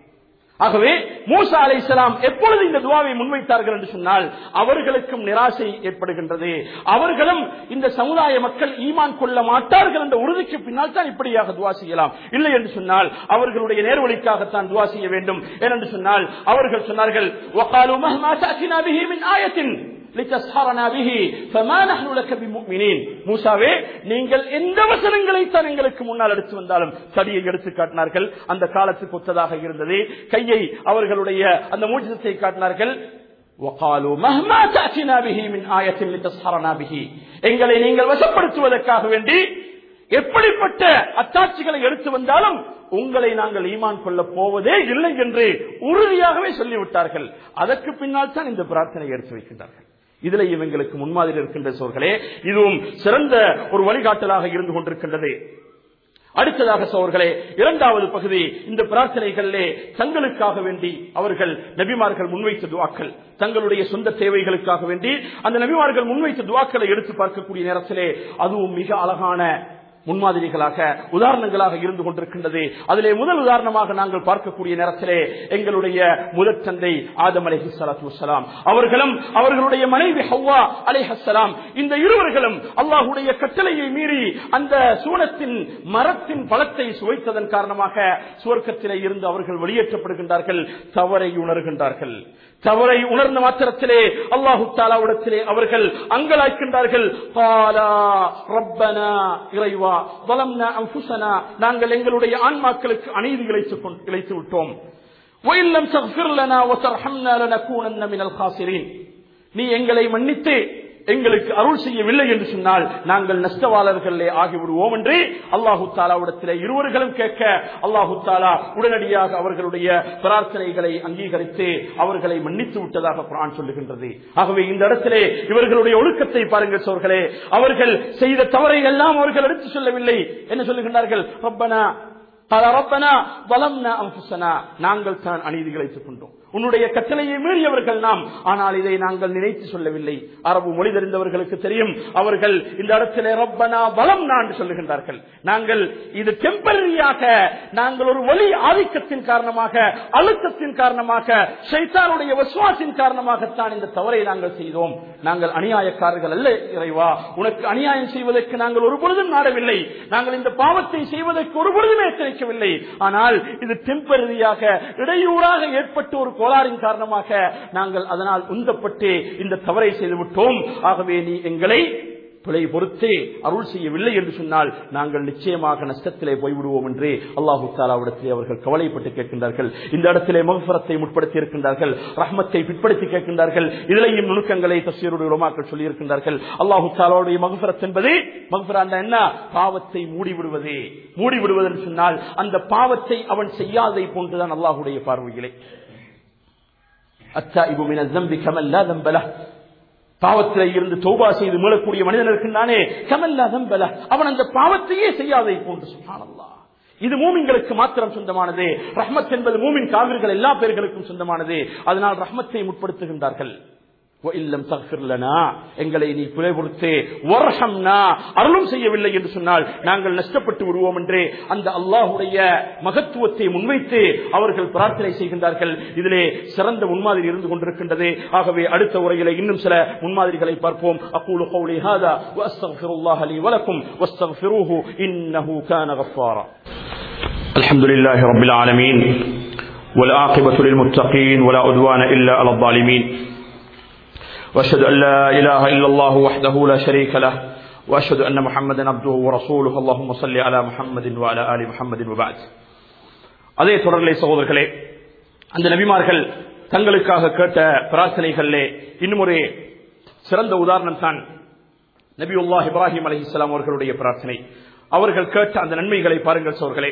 ஆகவே மூசா அலைஹிஸ்ஸலாம் எப்பொழுது இந்த துவாவை முன்வைத்தார்கள் என்று சொன்னால் அவர்களுக்கும் நிராசை ஏற்படுகின்றது அவர்களும் இந்த சமுதாய மக்கள் ஈமான் கொள்ள மாட்டார்கள் என்ற உறுதிக்கு பின்னால் தான் இப்படியாக துவா செய்யலாம் இல்லை என்று சொன்னால் அவர்களுடைய நேர்வழிக்காகத்தான் துவா செய்ய வேண்டும் ஏனென்று சொன்னால் அவர்கள் சொன்னார்கள் وَقَالُوا مَهْمَا تَأْتِنَا بِهِ مِنْ آيَةٍ لِتَسْحَرَنَا بِهِ فَمَا نَحْنُ لَكَ بِمُؤْمِنِينَ மூசாவே நீங்கள் எந்த வசனங்களை தான் எங்களுக்கு முன்னால் எடுத்து வந்தாலும் தடியை எடுத்து காட்டினார்கள் அந்த காலத்துக்கு ஒத்ததாக இருந்தது கையை அவர்களுடைய அந்த மூஜத்தை காட்டினார்கள் وقالوا مهما تأتنا به من آية لتسحرنا به எங்களை நீங்கள் வசப்படுத்துவதற்காக வேண்டி எப்படிப்பட்ட அத்தாட்சிகளை எடுத்து வந்தாலும் உங்களை நாங்கள் ஈமான் கொள்ள போவதே இல்லை என்று உறுதியாகவே சொல்லிவிட்டார்கள் அதற்கு பின்னால் தான் இந்த பிரார்த்தனை எடுத்து வைக்கின்றார்கள் இதுல இவங்களுக்கு முன்மாதிரி இருக்கின்ற சோர்களே இதுவும் சிறந்த ஒரு வழிகாட்டலாக இருந்து கொண்டிருக்கின்றது அடுத்ததாக சோர்களே இரண்டாவது பகுதி இந்த பிரார்த்தனைகளிலே தங்களுக்காக வேண்டி அவர்கள் நபிமார்கள் முன்வைத்த துவாக்கள் தங்களுடைய சொந்த தேவைகளுக்காக வேண்டி அந்த நபிமார்கள் முன்வைத்த துவாக்களை எடுத்து பார்க்கக்கூடிய நேரத்திலே அதுவும் மிக அழகான முன்மாதிரிகளாக உதாரணங்களாக இருந்து கொண்டிருக்கின்றது அதிலே முதல் உதாரணமாக நாங்கள் பார்க்கக்கூடிய நேரத்திலே எங்களுடைய முதற் தந்தை ஆதம் அலைஹி ஸலாத்து வஸ்ஸலாம் அவர்களும் அவர்களுடைய மனைவி ஹவ்வா அலைஹஸ்ஸலாம் இந்த இருவர்களும் அல்லாஹ்வுடைய கட்டளையை மீறி அந்த சூனத்தின் மரத்தின் பழத்தை சுவைத்ததன் காரணமாக சுவர்க்கத்திலே இருந்து அவர்கள் வெளியேற்றப்படுகின்றார்கள் தவறை உணர்கின்றார்கள் தவறை உணர்ந்த மாத்திரத்திலே அல்லாஹு தாலாவிடத்திலே அவர்கள் அங்கலாய்க்கின்றார்கள் "காலா ரப்பனா இறைவா வலம்னா அன்ஃபுஸனா நாங்கள் எங்களுடைய ஆன்மாக்களுக்கு அநீதி இழைத்துக் கொண்டு- இழைத்து விட்டோம் وَإِن لَّمْ تَغْفِرْ لَنَا وَتَرْحَمْنَا لَنَكُونَنَّ مِنَ الْخَاسِرِينَ நீ எங்களை மன்னித்து எங்களுக்கு அருள் செய்யவில்லை என்று சொன்னால் நாங்கள் நஷ்டவாளர்களே ஆகிவிடுவோம் என்று அல்லாஹு தாலாவிடத்திலே இருவர்களும் கேட்க அல்லாஹு தாலா உடனடியாக அவர்களுடைய பிரார்த்தனைகளை அங்கீகரித்து அவர்களை மன்னித்து விட்டதாக குரான் சொல்லுகின்றது ஆகவே இந்த இடத்திலே இவர்களுடைய ஒழுக்கத்தை பாருங்கள் சோர்களே அவர்கள் செய்த தவறை எல்லாம் அவர்கள் எடுத்து சொல்லவில்லை என்ன சொல்லுகின்றார்கள் ரப்பனா قال ربنا ظلمنا انفسنا நாங்கள் தான் அநீதி இழைத்துக் கொண்டோம் உன்னுடைய கட்டளையை மீறியவர்கள் நாம் ஆனால் இதை நாங்கள் நினைத்து சொல்லவில்லை அரபு மொழி தெரிந்தவர்களுக்கு தெரியும் அவர்கள் இந்த இடத்திலே ரப்பனா பலம் நான் சொல்லுகின்றார்கள் நாங்கள் இது டெம்பரரியாக நாங்கள் ஒரு வழி ஆதிக்கத்தின் காரணமாக அழுத்தத்தின் காரணமாக சைத்தானுடைய விசுவாசின் காரணமாகத்தான் இந்த தவறை நாங்கள் செய்தோம் நாங்கள் அநியாயக்காரர்கள் அல்ல இறைவா உனக்கு அநியாயம் செய்வதற்கு நாங்கள் ஒரு பொழுதும் நாடவில்லை நாங்கள் இந்த பாவத்தை செய்வதற்கு ஒரு பொழுதுமே எச்சரிக்கவில்லை ஆனால் இது டெம்பரரியாக இடையூறாக ஏற்பட்ட ஒரு கோளாறின் காரணமாக நாங்கள் அதனால் உந்தப்பட்டு இந்த தவறை செய்துவிட்டோம் ஆகவே நீ எங்களை பிழை பொறுத்தே அருள் செய்யவில்லை என்று சொன்னால் நாங்கள் நிச்சயமாக நஷ்டத்திலே போய்விடுவோம் என்று அல்லாஹு தாலாவிடத்திலே அவர்கள் கவலைப்பட்டு கேட்கின்றார்கள் இந்த இடத்திலே மகபரத்தை முற்படுத்தி இருக்கின்றார்கள் ரஹ்மத்தை பிற்படுத்தி கேட்கின்றார்கள் இதிலையும் நுணுக்கங்களை தஸ்வீருடைய உலமாக்கள் சொல்லி இருக்கின்றார்கள் அல்லாஹு தாலாவுடைய மகபரத் என்பது மகபரா என்ன பாவத்தை மூடிவிடுவது மூடிவிடுவது என்று சொன்னால் அந்த பாவத்தை அவன் செய்யாதை போன்றுதான் அல்லாஹுடைய பார்வையிலே அத்தாயிபு மின الذنب كمن لا ذنب له பாவத்திலே இருந்து தௌபா செய்து மீளக்கூடிய மனிதன் இருக்கின்றானே கமல்லா தம்பல அவன் அந்த பாவத்தையே செய்யாதை போன்று சுப்ஹானல்லாஹ் இது மூமின்களுக்கு மாத்திரம் சொந்தமானது ரஹ்மத் என்பது மூமின் காவிர்கள் எல்லா பேர்களுக்கும் சொந்தமானது அதனால் ரஹ்மத்தை முற்படுத்துகின்றார்கள் وَإِلَّمْ تَغْفِرْ لَنَا எங்களை நீ பிழை பொறுத்தே வர்ஹம்னா அருளும் செய்யவில்லை என்று சொன்னால் நாங்கள் நஷ்டப்பட்டு விடுவோம் என்று அந்த அல்லாஹுடைய மகத்துவத்தை முன்வைத்து அவர்கள் பிரார்த்தனை செய்கின்றார்கள் இதிலே சிறந்த முன்மாதிரி இருந்து கொண்டிருக்கின்றது ஆகவே அடுத்த உரையிலே இன்னும் சில முன்மாதிரிகளை பார்ப்போம் அக்கூலு قولي هذا واستغفر الله لي ولكم واستغفروه انه كان غفارا الحمد لله رب العالمين والعاقبة للمتقين ولا عدوان إلا على الظالمين واشهد ان لا اله الا الله وحده لا شريك له واشهد ان محمدا عبده ورسوله اللهم صل على محمد وعلى ال محمد وبعد அதே தொடர்களே சகோதரர்களே அந்த நபிமார்கள் தங்களுக்காக கேட்ட பிரார்த்தனைகளிலே இன்னும் ஒரு சிறந்த உதாரணம் தான் நபியுல்லாஹ் இப்ராஹிம் அலைஹிஸ்ஸலாம் அவர்களுடைய பிரார்த்தனை அவர்கள் கேட்ட அந்த நன்மைகளை பாருங்கள் சோர்களே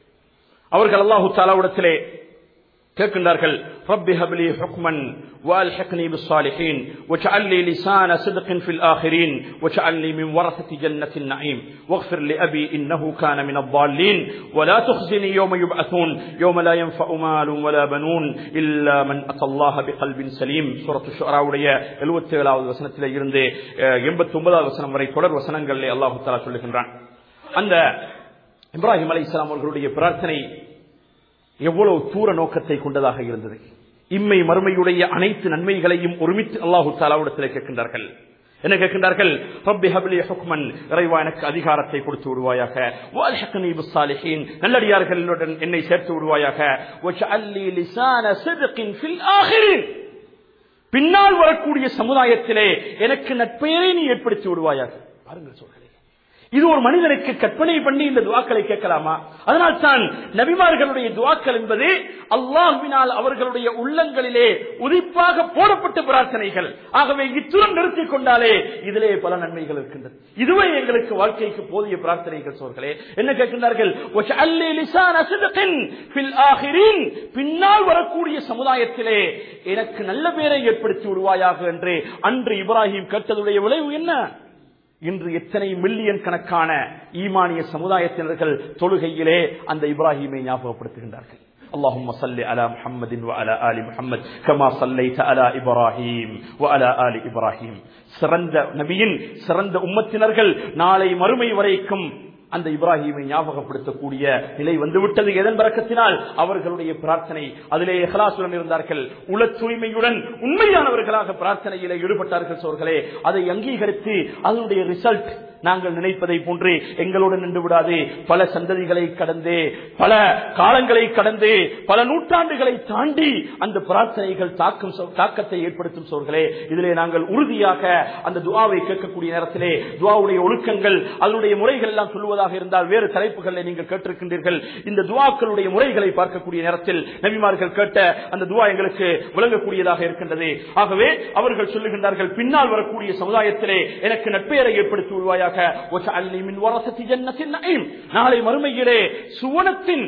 அவர்கள் அல்லாஹு தாலாவிடத்திலே கேட்கின்றார்கள் رب هب لي حكما والحقني بالصالحين واجعل لي لسان صدق في الاخرين واجعل لي من ورثه جنه النعيم واغفر لابي انه كان من الضالين ولا تخزني يوم يبعثون يوم لا ينفع مال ولا بنون الا من اتى الله بقلب سليم سوره الشعراء உடைய 77வது வசனத்திலே இருந்து 89வது வசனம் வரை தொடர் வசனங்களிலே அல்லாஹ் தஆலா சொல்லுகின்றான் அந்த இப்ராஹிம் அலைஹிஸ்ஸலாம் அவர்களுடைய பிரார்த்தனை எவ்வளவு தூர நோக்கத்தை கொண்டதாக இருந்தது இம்மை மறுமையுடைய அனைத்து நன்மைகளையும் ஒருமித்து அல்லாஹு தாலாவிடத்தில் கேட்கின்றார்கள் என்ன கேட்கின்றார்கள் ரப்பி ஹப்லி ஹுக்மன் இறைவா எனக்கு அதிகாரத்தை கொடுத்து விடுவாயாக வால்ஹக்னி பிஸ்ஸாலிஹீன் நல்லடியார்களுடன் என்னை சேர்த்து விடுவாயாக வஜஅல்லி லிசான சித்கின் ஃபில் ஆகிரின் பின்னால் வரக்கூடிய சமுதாயத்திலே எனக்கு நட்பெயரை நீ ஏற்படுத்தி விடுவாயாக பாருங்கள் சொல்கிறேன் இது ஒரு மனிதனுக்கு கற்பனை பண்ணி இந்த துவாக்களை கேட்கலாமா அதனால் தான் நபிமார்களுடைய துவாக்கள் என்பது அல்லாஹ்வினால் அவர்களுடைய உள்ளங்களிலே உதிப்பாக போடப்பட்ட பிரார்த்தனைகள் ஆகவே இத்துடன் நிறுத்திக் கொண்டாலே இதிலே பல நன்மைகள் இருக்கின்றது இதுவே எங்களுக்கு வாழ்க்கைக்கு போதிய பிரார்த்தனைகள் சோர்களே என்ன கேட்கின்றார்கள் "வஜஅல்லி லிசான சித்கின் ஃபில் ஆகிரீன்." பின்னால் வரக்கூடிய சமுதாயத்திலே எனக்கு நல்ல பேரை ஏற்படுத்தி விடுவாயாக என்று அன்று இப்ராஹிம் கேட்டதுடைய விளைவு என்ன இன்று எத்தனை மில்லியன் கணக்கான ஈமானிய சமுதாயத்தினர்கள் தொழுகையிலே அந்த இப்ராஹிமை ஞாபகப்படுத்துகின்றார்கள் اللهم صل على محمد وعلى آل محمد كما صليت على إبراهيم وعلى آل إبراهيم சிறந்த நபியின் சிறந்த உம்மத்தினர்கள் நாளை மறுமை வரைக்கும் அந்த இப்ராஹிமை ஞாபகப்படுத்தக்கூடிய நிலை வந்துவிட்டது எதன் பறக்கத்தினால் அவர்களுடைய பிரார்த்தனை அதிலே எஹலாசுடன் இருந்தார்கள் உள தூய்மையுடன் உண்மையானவர்களாக பிரார்த்தனையிலே ஈடுபட்டார்கள் சோர்களே அதை அங்கீகரித்து அதனுடைய ரிசல்ட் நாங்கள் நினைப்பதை போன்று எங்களோடு நின்று விடாது பல சந்ததிகளை கடந்து பல காலங்களை கடந்து பல நூற்றாண்டுகளை தாண்டி அந்த பிரார்த்தனைகள் தாக்கும் சோ- தாக்கத்தை ஏற்படுத்தும் சோர்களே இதிலே நாங்கள் உறுதியாக அந்த துவாவை கேட்கக்கூடிய நேரத்திலே துவாவுடைய ஒழுக்கங்கள் அதனுடைய முறைகள் எல்லாம் சொல்வதாக இருந்தால் வேறு தலைப்புகளை நீங்கள் கேட்டிருக்கின்றீர்கள் இந்த துவாக்களுடைய முறைகளை பார்க்கக்கூடிய நேரத்தில் நபிமார்கள் கேட்ட அந்த துவா எங்களுக்கு விளங்கக்கூடியதாக இருக்கின்றது ஆகவே அவர்கள் சொல்லுகின்றார்கள் பின்னால் வரக்கூடிய சமுதாயத்திலே எனக்கு நட்பெயரை ஏற்படுத்தி விடுவாயாக وَجَعَلْنِي مِنْ وَرَثَةِ جَنَّةِ النَّعِيمِ. நாளை மறுமையிலே சுவனத்தின்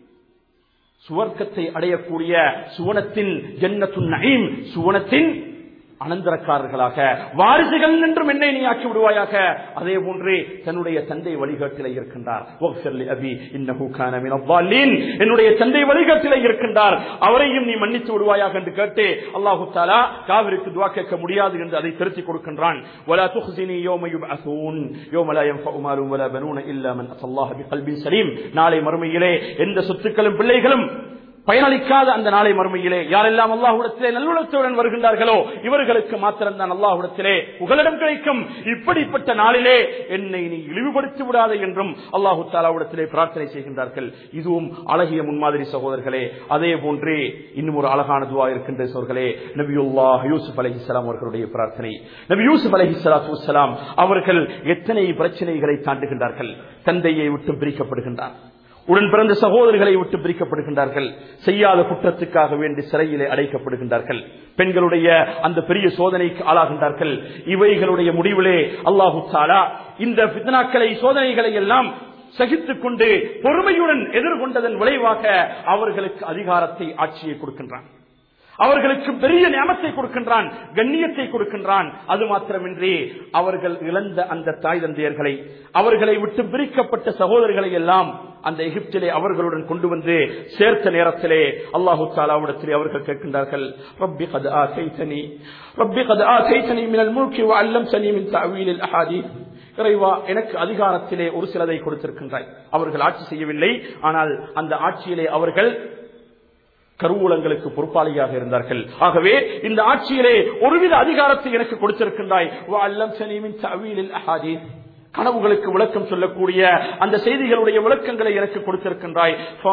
சுவர்க்கத்தை அடையக்கூடிய சுவனத்தின் ஜன்னத்து நயீம் சுவனத்தின் அனந்தரக்காரர்களாக வாரிசுகள் என்றும் என்னை நீ ஆக்கி விடுவாயாக அதே போன்று தன்னுடைய தந்தை வழிகாட்டிலே இருக்கின்றார் "வக்ஃபிர் லி அபி இன்னஹு கான மின ضالين." என்னுடைய தந்தை வழிகாட்டிலே இருக்கின்றார் அவரையும் நீ மன்னித்து விடுவாயாக என்று கேட்டு அல்லாஹு தாலா காவிருக்கு துவா கேட்க முடியாது என்று அதை திருத்தி கொடுக்கின்றான் ولا تخزني يوم يبعثون يوم لا ينفع مال ولا بنون الا من اتى الله بقلب سليم நாளை மறுமையிலே எந்த சொத்துக்களும் பிள்ளைகளும் பயனளிக்காத அந்த நாளை மறுமையிலே யாரெல்லாம் அல்லாஹுடத்திலே நல்லுணத்துடன் வருகின்றார்களோ இவர்களுக்கு மாத்திரம்தான் அல்லாஹுடத்திலே புகலிடம் கிடைக்கும் இப்படிப்பட்ட நாளிலே என்னை நீ இழிவுபடுத்தி விடாதே என்றும் அல்லாஹு தாலாவிடத்திலே பிரார்த்தனை செய்கின்றார்கள் இதுவும் அழகிய முன்மாதிரி சகோதரர்களே அதே போன்றே இன்னும் ஒரு அழகான துவா இருக்கின்ற சோர்களே நபியுல்லாஹ் யூசுப் அலைஹிஸ்ஸலாம் அவர்களுடைய பிரார்த்தனை நபி யூசுப் அலைஹிஸ்ஸலாத்து வஸ்ஸலாம் அவர்கள் எத்தனை பிரச்சனைகளை தாண்டுகின்றார்கள் தந்தையை விட்டு பிரிக்கப்படுகின்றார் உடன் பிறந்த சகோதரர்களை விட்டு பிரிக்கப்படுகின்றார்கள் செய்யாத குற்றத்துக்காக வேண்டி சிறையிலே அடைக்கப்படுகின்றார்கள் பெண்களுடைய அந்த பெரிய சோதனைக்கு ஆளாகின்றார்கள் இவைகளுடைய முடிவிலே அல்லாஹு தாலா இந்த பித்னாக்களை சோதனைகளை எல்லாம் சகித்துக் கொண்டு பொறுமையுடன் எதிர்கொண்டதன் விளைவாக அவர்களுக்கு அதிகாரத்தை ஆட்சியை கொடுக்கின்றான் அவர்களுக்கு பெரிய ஞானத்தை கொடுக்கின்றான் கண்ணியத்தை கொடுக்கின்றான் அது மாத்திரமின்றி அவர்கள் இழந்த அந்த தாய் தந்தையர்களை அவர்களை விட்டு பிரிக்கப்பட்ட சகோதரர்களை எல்லாம் அந்த எகிப்திலே அவர்களுடன் கொண்டு வந்து சேர்த்த நேரத்திலே அல்லாஹு தாலாவிடத்திலே அவர்கள் கேட்கின்றார்கள் ரப்பி கத் ஆசைத்தனி ரப்பி கத் ஆசைத்தனி மினல் மூக்கி அல்லம் சனி மின் தவீலில் அஹாதி இறைவா எனக்கு அதிகாரத்திலே ஒரு சிலதை கொடுத்திருக்கின்றாய் அவர்கள் ஆட்சி செய்யவில்லை ஆனால் அந்த ஆட்சியிலே அவர்கள் கருவூலங்களுக்கு பொறுப்பாளியாக இருந்தார்கள் ஆகவே இந்த ஆட்சியிலே ஒருவித அதிகாரத்தை எனக்கு கொடுத்திருக்கின்றாய் அல்லம் சனீமின் தவீலில் அஹாதீஸ் கனவுகளுக்கு விளக்கம் சொல்லக்கூடிய அந்த செய்திகளுடைய விளக்கங்களை எனக்கு கொடுத்திருக்கின்றாய்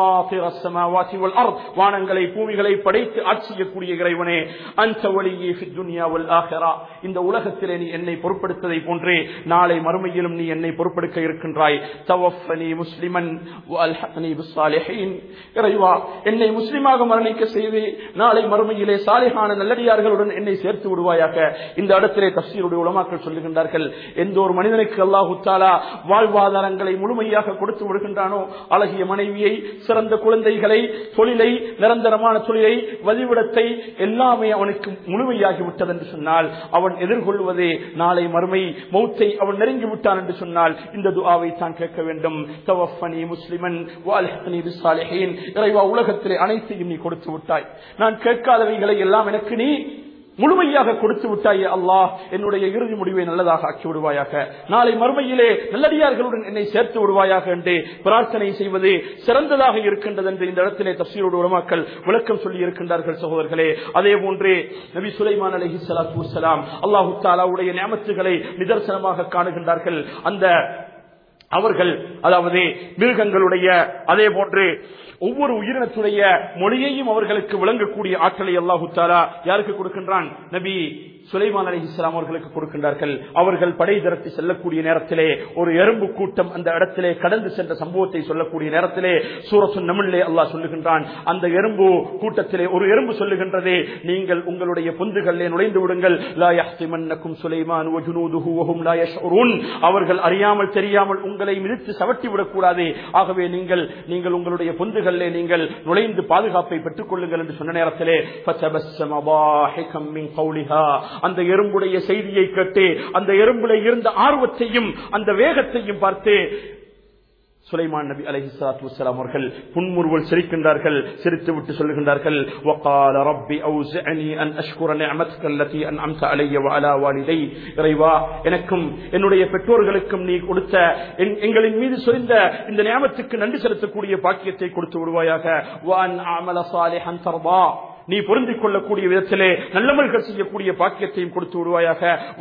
வானங்களை பூமிகளை படைத்து ஆட்சி செய்யக்கூடிய இறைவனே அந்த வழியே இந்த உலகத்திலே நீ என்னை பொறுப்படுத்ததை போன்றே நாளை மறுமையிலும் நீ என்னை பொறுப்பெடுக்க இருக்கின்றாய் தவஃபனி முஸ்லிமன் இறைவா என்னை முஸ்லிமாக மரணிக்க செய்து நாளை மறுமையிலே சாலிகான நல்லடியார்களுடன் என்னை சேர்த்து விடுவாயாக இந்த இடத்திலே தப்சீருடைய உலமாக்கள் சொல்லுகின்றார்கள் எந்த ஒரு மனிதனுக்கு அல்லாஹு தாலா வாழ்வாதாரங்களை முழுமையாக கொடுத்து விடுகின்றானோ அழகிய மனைவியை சிறந்த குழந்தைகளை தொழிலை நிரந்தரமான தொழிலை வதிவிடத்தை எல்லாமே அவனுக்கு முழுமையாகி விட்டது என்று சொன்னால் அவன் எதிர்கொள்வதே நாளை மறுமை மௌத்தை அவன் நெருங்கி விட்டான் என்று சொன்னால் இந்த துஆவை தான் கேட்க வேண்டும் தவஃபனி முஸ்லிமன் வால்ஹனி பிஸ்ஸாலிஹீன் இறைவா உலகத்திலே அனைத்தையும் நீ கொடுத்து விட்டாய் நான் கேட்காதவைகளை எல்லாம் எனக்கு நீ முழுமையாக கொடுத்து விட்டாயே அல்லாஹ் என்னுடைய இறுதி முடிவை நல்லதாக ஆக்கி விடுவாயாக நாளை மறுமையிலே நல்லடியார்களுடன் என்னை சேர்த்து விடுவாயாக என்று பிரார்த்தனை செய்வது சிறந்ததாக இருக்கின்றது என்று இந்த இடத்திலே தப்சீரோடு உலமாக்கள் விளக்கம் சொல்லி இருக்கின்றார்கள் சகோதரர்களே அதே போன்றே நபி சுலைமான் அலஹி சலாத்து வலாம் அல்லாஹு தாலாவுடைய நியமத்துகளை நிதர்சனமாக காணுகின்றார்கள் அந்த அவர்கள் அதாவது மிருகங்களுடைய அதே போன்று ஒவ்வொரு உயிரினத்துடைய மொழியையும் அவர்களுக்கு விளங்கக்கூடிய ஆற்றலை அல்லாஹு தாலா யாருக்கு கொடுக்கின்றான் நபி சுலைமான் அலி இஸ்லாம் அவர்களுக்கு கொடுக்கின்றார்கள் அவர்கள் படை திரட்டி செல்லக்கூடிய நேரத்திலே ஒரு எறும்பு கூட்டம் அந்த இடத்திலே கடந்து சென்ற சம்பவத்தை சொல்லக்கூடிய நேரத்திலே சூரசு நமிழ்லே அல்லாஹ் சொல்லுகின்றான் அந்த எறும்பு கூட்டத்திலே ஒரு எறும்பு சொல்லுகின்றதே நீங்கள் உங்களுடைய பொந்துகளிலே நுழைந்து விடுங்கள் லா யஹ்திமன்னக்கும் சுலைமான் வஜுனூதுஹு வஹும் லா யஷ்உரூன் அவர்கள் அறியாமல் தெரியாமல் உங்களை மிதித்து சவட்டி விடக்கூடாது ஆகவே நீங்கள் நீங்கள் உங்களுடைய பொந்துகளிலே நீங்கள் நுழைந்து பாதுகாப்பை பெற்றுக் கொள்ளுங்கள் என்று சொன்ன நேரத்திலே ஃபதபஸ்ஸம ضاحكا من قولها அந்த எறும்புடைய செய்தியை கேட்டு அந்த எறும்புல இருந்த ஆர்வத்தையும் அந்த வேகத்தையும் பார்த்து சுலைமான் நபி அலஹி சலாத்து வலாம் அவர்கள் புன்முறுவல் சிரிக்கின்றார்கள் சிரித்து விட்டு சொல்லுகின்றார்கள் وقال ربي اوزعني ان اشكر نعمتك التي انعمت علي وعلى والدي இறைவா எனக்கும் என்னுடைய பெற்றோர்களுக்கும் நீ கொடுத்த எங்களின் மீது சொரிந்த இந்த நியமத்துக்கு நன்றி செலுத்தக்கூடிய பாக்கியத்தை கொடுத்து விடுவாயாக وان اعمل صالحا ترضى நீ பொருந்திக் கொள்ளக்கூடிய விதத்திலே நல்லமல்கள் செய்யக்கூடிய பாக்கியத்தையும் கொடுத்து விடுவாயாக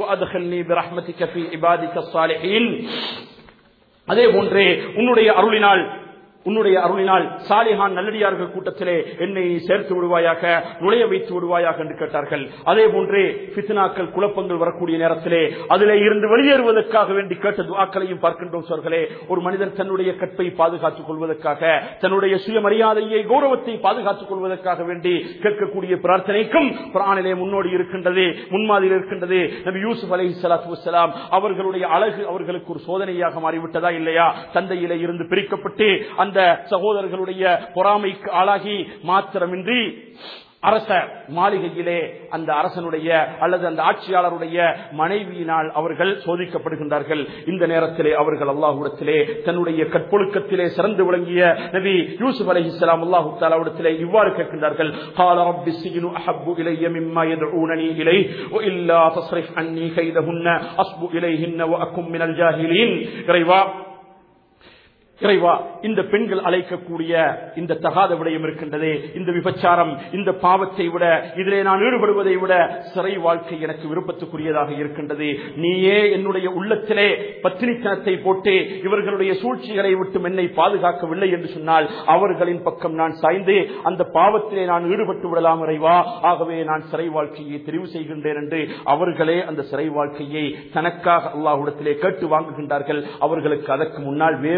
அதே போன்றே உன்னுடைய அருளினால் உன்னுடைய அருளினால் சாலிஹான் நல்லடியார்கள் கூட்டத்திலே என்னை சேர்த்து விடுவாயாக நுழைய வைத்து விடுவாயாக என்று கேட்டார்கள் அதே போன்றே பித்னாக்கள் குழப்பங்கள் வரக்கூடிய நேரத்திலே அதிலே இருந்து வெளியேறுவதற்காக வேண்டி கேட்ட துவாக்களையும் பார்க்கின்றோம் சோர்களே ஒரு மனிதன் தன்னுடைய கற்பை பாதுகாத்துக் கொள்வதற்காக தன்னுடைய சுயமரியாதையை கௌரவத்தை பாதுகாத்துக் கொள்வதற்காக வேண்டி கேட்கக்கூடிய பிரார்த்தனைக்கும் குரானிலே முன்னோடி இருக்கின்றது முன்மாதிரி இருக்கின்றது நபி யூசுப் அலி சலாத்து வலாம் அவர்களுடைய அழகு அவர்களுக்கு ஒரு சோதனையாக மாறிவிட்டதா இல்லையா தந்தையிலே இருந்து பிரிக்கப்பட்டு அந்த அந்த சகோதரர்களுடைய பொறாமைக்கு ஆளாகி மாத்திரமின்றி அரச மாளிகையிலே அந்த அரசனுடைய அல்லது அந்த ஆட்சியாளருடைய மனைவியினால் அவர்கள் சோதிக்கப்படுகின்றார்கள் இந்த நேரத்திலே அவர்கள் அல்லாஹுடத்திலே தன்னுடைய கற்பொழுக்கத்திலே சிறந்து விளங்கிய நபி யூசுப் அலி இஸ்லாம் அல்லாஹு தாலாவிடத்திலே இவ்வாறு கேட்கின்றார்கள் قال رب السجن أحب إلي مما يدعونني إليه وإلا تصرف عني كيدهن أصب إليهن وأكن من الجاهلين இறைவா இறைவா இந்த பெண்கள் அழைக்கக்கூடிய இந்த தகாத விடயம் இருக்கின்றதே இந்த விபச்சாரம் இந்த பாவத்தை விட இதிலே நான் ஈடுபடுவதை விட சிறை வாழ்க்கை எனக்கு விருப்பத்துக்குரியதாக இருக்கின்றது நீயே என்னுடைய உள்ளத்திலே பத்தினித்தனத்தை போட்டு இவர்களுடைய சூழ்ச்சிகளை விட்டு என்னை பாதுகாக்கவில்லை என்று சொன்னால் அவர்களின் பக்கம் நான் சாய்ந்து அந்த பாவத்திலே நான் ஈடுபட்டு விடலாம் இறைவா ஆகவே நான் சிறை வாழ்க்கையை தெரிவு செய்கின்றேன் என்று அவர்களே அந்த சிறை வாழ்க்கையை தனக்காக அல்லாஹுடத்திலே கேட்டு வாங்குகின்றார்கள் அவர்களுக்கு அதற்கு முன்னால் வேறு ஒரு ஆப்ஷன்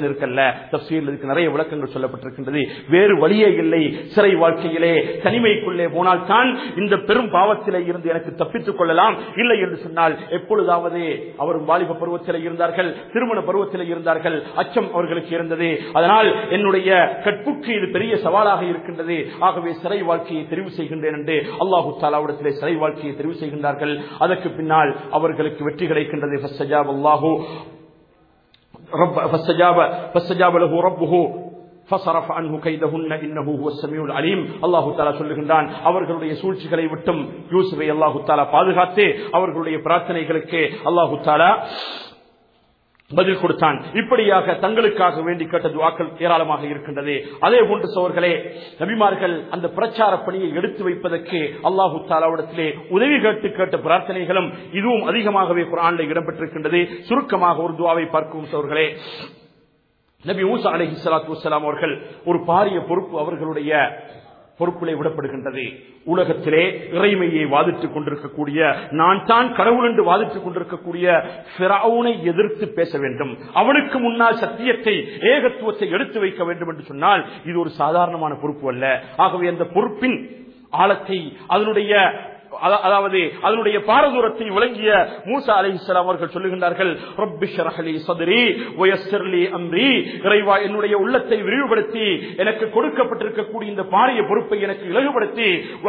பிரச்சனை இருக்கல்ல தப்சீல் இதுக்கு நிறைய விளக்கங்கள் சொல்லப்பட்டிருக்கின்றது வேறு வழியே இல்லை சிறை வாழ்க்கையிலே தனிமைக்குள்ளே போனால் தான் இந்த பெரும் பாவத்திலே இருந்து எனக்கு தப்பித்துக் கொள்ளலாம் இல்லை என்று சொன்னால் எப்பொழுதாவது அவரும் வாலிப பருவத்திலே இருந்தார்கள் திருமண பருவத்திலே இருந்தார்கள் அச்சம் அவர்களுக்கு இருந்தது அதனால் என்னுடைய கற்புக்கு இது பெரிய சவாலாக இருக்கின்றது ஆகவே சிறை வாழ்க்கையை தெரிவு செய்கின்றேன் என்று அல்லாஹு தாலாவிடத்திலே சிறை வாழ்க்கையை தெரிவு செய்கின்றார்கள் அதற்கு பின்னால் அவர்களுக்கு வெற்றி கிடைக்கின்றது ஃபஸ்ஸஜாப அல்லாஹு رب فاستجاب فاستجاب له ربه فصرف عنه كيدهن انه هو السميع العليم அல்லாஹ் தஆலா சொல்லுகின்றான் அவர்களுடைய சூழ்ச்சிகளை விட்டும் யூசுஃபை அல்லாஹ் தஆலா பாதுகாத்து அவர்களுடைய பிரார்த்தனைகளுக்கு அல்லாஹ் தஆலா பதில் கொடுத்தான் இப்படியாக தங்களுக்காக வேண்டி கேட்ட துவாக்கள் ஏராளமாக இருக்கின்றது அதே போன்று சோர்களே நபிமார்கள் அந்த பிரச்சார பணியை எடுத்து வைப்பதற்கு அல்லாஹு தாலாவிடத்திலே உதவி கேட்டு கேட்ட பிரார்த்தனைகளும் இதுவும் அதிகமாகவே குரானில் இடம்பெற்றிருக்கின்றது சுருக்கமாக ஒரு துவாவை பார்க்கும் சோர்களே நபி மூசா அலஹி சலாத்து வலாம் அவர்கள் ஒரு பாரிய பொறுப்பு அவர்களுடைய பொறுப்பிலே விடப்படுகின்றது உலகத்திலே இறைமையை வாதிட்டுக் கொண்டிருக்கக்கூடிய நான் தான் கடவுள் என்று வாதிட்டுக் கொண்டிருக்கக்கூடிய பிறவுனை எதிர்த்து பேச வேண்டும் அவனுக்கு முன்னால் சத்தியத்தை ஏகத்துவத்தை எடுத்து வைக்க வேண்டும் என்று சொன்னால் இது ஒரு சாதாரணமான பொறுப்பு அல்ல ஆகவே அந்த பொறுப்பின் ஆழத்தை அதனுடைய அதாவது அதனுடைய பாரதூரத்தை விளங்கிய மூசா அலை இஸ்லாம் அவர்கள் சொல்லுகின்றார்கள் அம்ரி இறைவா என்னுடைய உள்ளத்தை விரிவுபடுத்தி எனக்கு கொடுக்கப்பட்டிருக்கக்கூடிய இந்த பாரிய பொறுப்பை எனக்கு இலகுபடுத்தி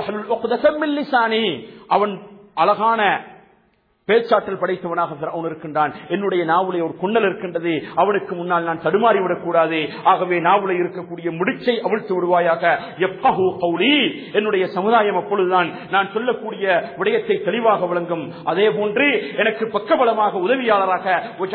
அவன் அழகான பேச்சாற்றல் படைத்தவனாக அவன் இருக்கின்றான் என்னுடைய நாவலை ஒரு குன்னல் இருக்கின்றது அவனுக்கு முன்னால் நான் தடுமாறி விடக்கூடாது ஆகவே நாவலை இருக்கக்கூடிய முடிச்சை அவிழ்த்து விடுவாயாக எப்பஹூ கௌலி என்னுடைய சமுதாயம் அப்பொழுதுதான் நான் சொல்லக்கூடிய விடயத்தை தெளிவாக விளங்கும் அதே போன்று எனக்கு பக்கபலமாக உதவியாளராக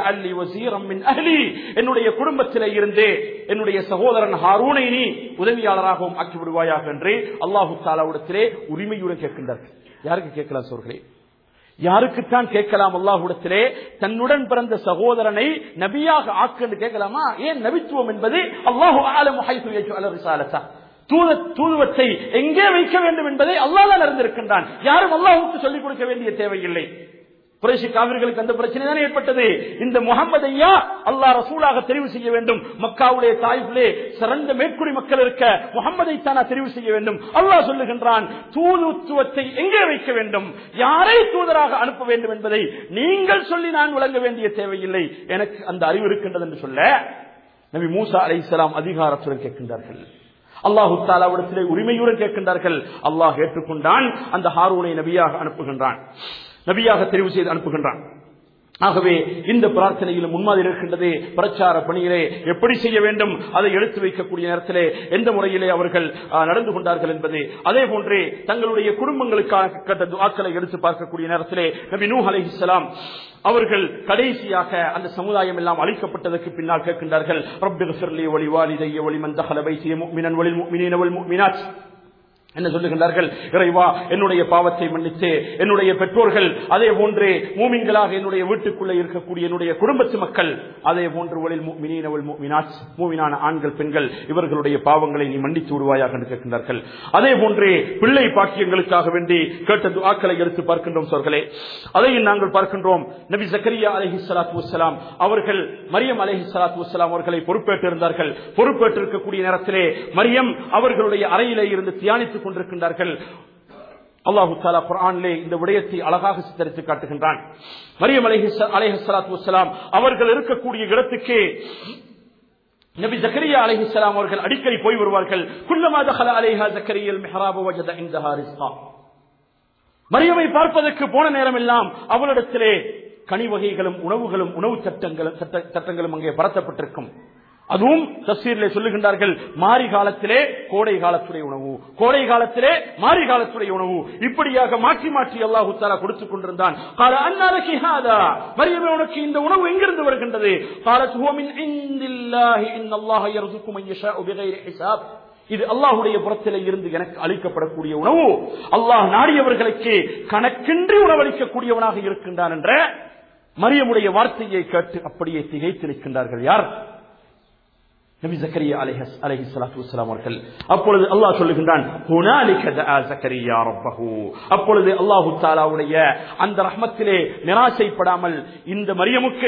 என்னுடைய குடும்பத்திலே இருந்து என்னுடைய சகோதரன் ஹாரூனை நீ உதவியாளராகவும் ஆக்கி விடுவாயாக என்று அல்லாஹு தாலாவிடத்திலே உரிமையுடன் கேட்கின்றார்கள் யாருக்கு கேட்கலாம் சோர்களே யாருக்குத்தான் கேட்கலாம் அல்லாஹுடத்திலே தன்னுடன் பிறந்த சகோதரனை நபியாக ஆக்கு என்று கேட்கலாமா ஏன் நபித்துவம் என்பது அல்லாஹு ஆலம் தூத தூதுவத்தை எங்கே வைக்க வேண்டும் என்பதை அல்லாதான் அறிந்திருக்கின்றான் யாரும் அல்லாஹுக்கு சொல்லிக் கொடுக்க வேண்டிய தேவையில்லை குறைசி காவிர்களுக்கு அந்த பிரச்சனை தான் ஏற்பட்டது இந்த முகமதையா அல்லாஹ் ரசூலாக தெரிவு செய்ய வேண்டும் மக்காவுடைய தாய்களே சிறந்த மேற்குடி மக்கள் இருக்க முகமதை தானா தெரிவு செய்ய வேண்டும் அல்லாஹ் சொல்லுகின்றான் தூதுத்துவத்தை எங்கே வைக்க வேண்டும் யாரை தூதராக அனுப்ப வேண்டும் என்பதை நீங்கள் சொல்லி நான் விளங்க வேண்டிய தேவையில்லை எனக்கு அந்த அறிவு இருக்கின்றது என்று சொல்ல நபி மூசா அலை இஸ்லாம் அதிகாரத்துடன் கேட்கின்றார்கள் அல்லாஹு தாலாவிடத்திலே உரிமையுடன் கேட்கின்றார்கள் அல்லாஹ் ஏற்றுக்கொண்டான் அந்த ஹாரூனை நபியாக அனுப்புகின்றான் நபியாக தெரிவு செய்து அனுப்புகின்றான் ஆகவே இந்த பிரார்த்தனையிலும் முன்மாதிரி இருக்கின்றது பிரச்சார பணியிலே எப்படி செய்ய வேண்டும் அதை எடுத்து வைக்கக்கூடிய நேரத்திலே எந்த முறையிலே அவர்கள் நடந்து கொண்டார்கள் என்பது அதே போன்றே தங்களுடைய குடும்பங்களுக்காக கட்ட துவாக்களை எடுத்து பார்க்கக்கூடிய நேரத்திலே நபி நூ அலை இஸ்லாம் அவர்கள் கடைசியாக அந்த சமுதாயம் எல்லாம் அழிக்கப்பட்டதற்கு பின்னால் கேட்கின்றார்கள் ரப்பிகி ஒளி வாலிதைய ஒளி மந்தகல வைசிய முக்மினன் ஒளி முக்மினவள் முக்மினாத் என்ன சொல்லுகின்றார்கள் இறைவா என்னுடைய பாவத்தை மன்னித்து என்னுடைய பெற்றோர்கள் அதே போன்றே மூமின்களாக என்னுடைய வீட்டுக்குள்ளே இருக்கக்கூடிய என்னுடைய குடும்பத்து மக்கள் அதே போன்று ஒளில் மினீனவள் மூவினான ஆண்கள் பெண்கள் இவர்களுடைய பாவங்களை நீ மன்னித்து விடுவாயாக என்று கேட்கின்றார்கள் அதே போன்றே பிள்ளை பாக்கியங்களுக்காக வேண்டி கேட்ட துஆக்களை எடுத்து பார்க்கின்றோம் சோர்களே அதையும் நாங்கள் பார்க்கின்றோம் நபி ஜக்கரியா அலஹி சலாத்து வலாம் அவர்கள் மரியம் அலஹி சலாத்து வலாம் அவர்களை பொறுப்பேற்றிருந்தார்கள் பொறுப்பேற்றிருக்கக்கூடிய நேரத்திலே மரியம் அவர்களுடைய அறையிலே இருந்து தியானித்துக் கொண்டிருக்கின்றார்கள் அல்லாஹு தாலா குரானிலே இந்த விடயத்தை அழகாக சித்தரித்து காட்டுகின்றான் மரியம் அலேஹி அலேஹலாத்து வலாம் அவர்கள் இருக்கக்கூடிய இடத்துக்கு நபி ஜக்கரியா அலைஹிஸ்ஸலாம் அவர்கள் அடிக்கடி போய் வருவார்கள் குல்லமா தஹல அலைஹா ஜக்கரியல் மிஹராப வஜத இந்தஹா ரிஸ்கா மரியமை பார்ப்பதற்கு போன நேரம் எல்லாம் அவளிடத்திலே கனி வகைகளும் உணவுகளும் உணவு சட்டங்களும் சட்ட- சட்டங்களும் அங்கே பரத்தப்பட்டிருக்கும் அதுவும் தஸ்வீரிலே சொல்லுகின்றார்கள் மாரி காலத்திலே கோடை காலத்துடைய உணவு கோடை காலத்திலே மாரி காலத்துடைய உணவு இப்படியாக மாற்றி மாற்றி அல்லாஹு தாலா கொடுத்துக் கொண்டிருந்தான் கால அன்னாரகி ஹாதா மரியமே உனக்கு இந்த உணவு எங்கிருந்து வருகின்றது கால சுவமின் இந்தில்லாஹி இன்னல்லாஹ யர்சுக்கு மன் யஷாஉ பிகைரி ஹிசாப் இது அல்லாஹுடைய புறத்திலே இருந்து எனக்கு அளிக்கப்படக்கூடிய உணவு அல்லாஹ் நாடியவர்களுக்கு கணக்கின்றி உணவளிக்கக்கூடியவனாக இருக்கின்றான் என்ற மரியமுடைய வார்த்தையை கேட்டு அப்படியே திகைத்து நிற்கின்றார்கள் யார் நபி ஜக்கரியா அலைஹஸ் அலைஹி ஸலாத்து வஸலாம் அவர்கள் அப்பொழுது அல்லாஹ் சொல்லுகின்றான் ஹுனாலிக தஆ ஜக்கரியா ரப்பஹு அப்பொழுது அல்லாஹ் தஆலாவுடைய அந்த ரஹ்மத்திலே நிராசைப்படாமல் இந்த மரியமுக்கு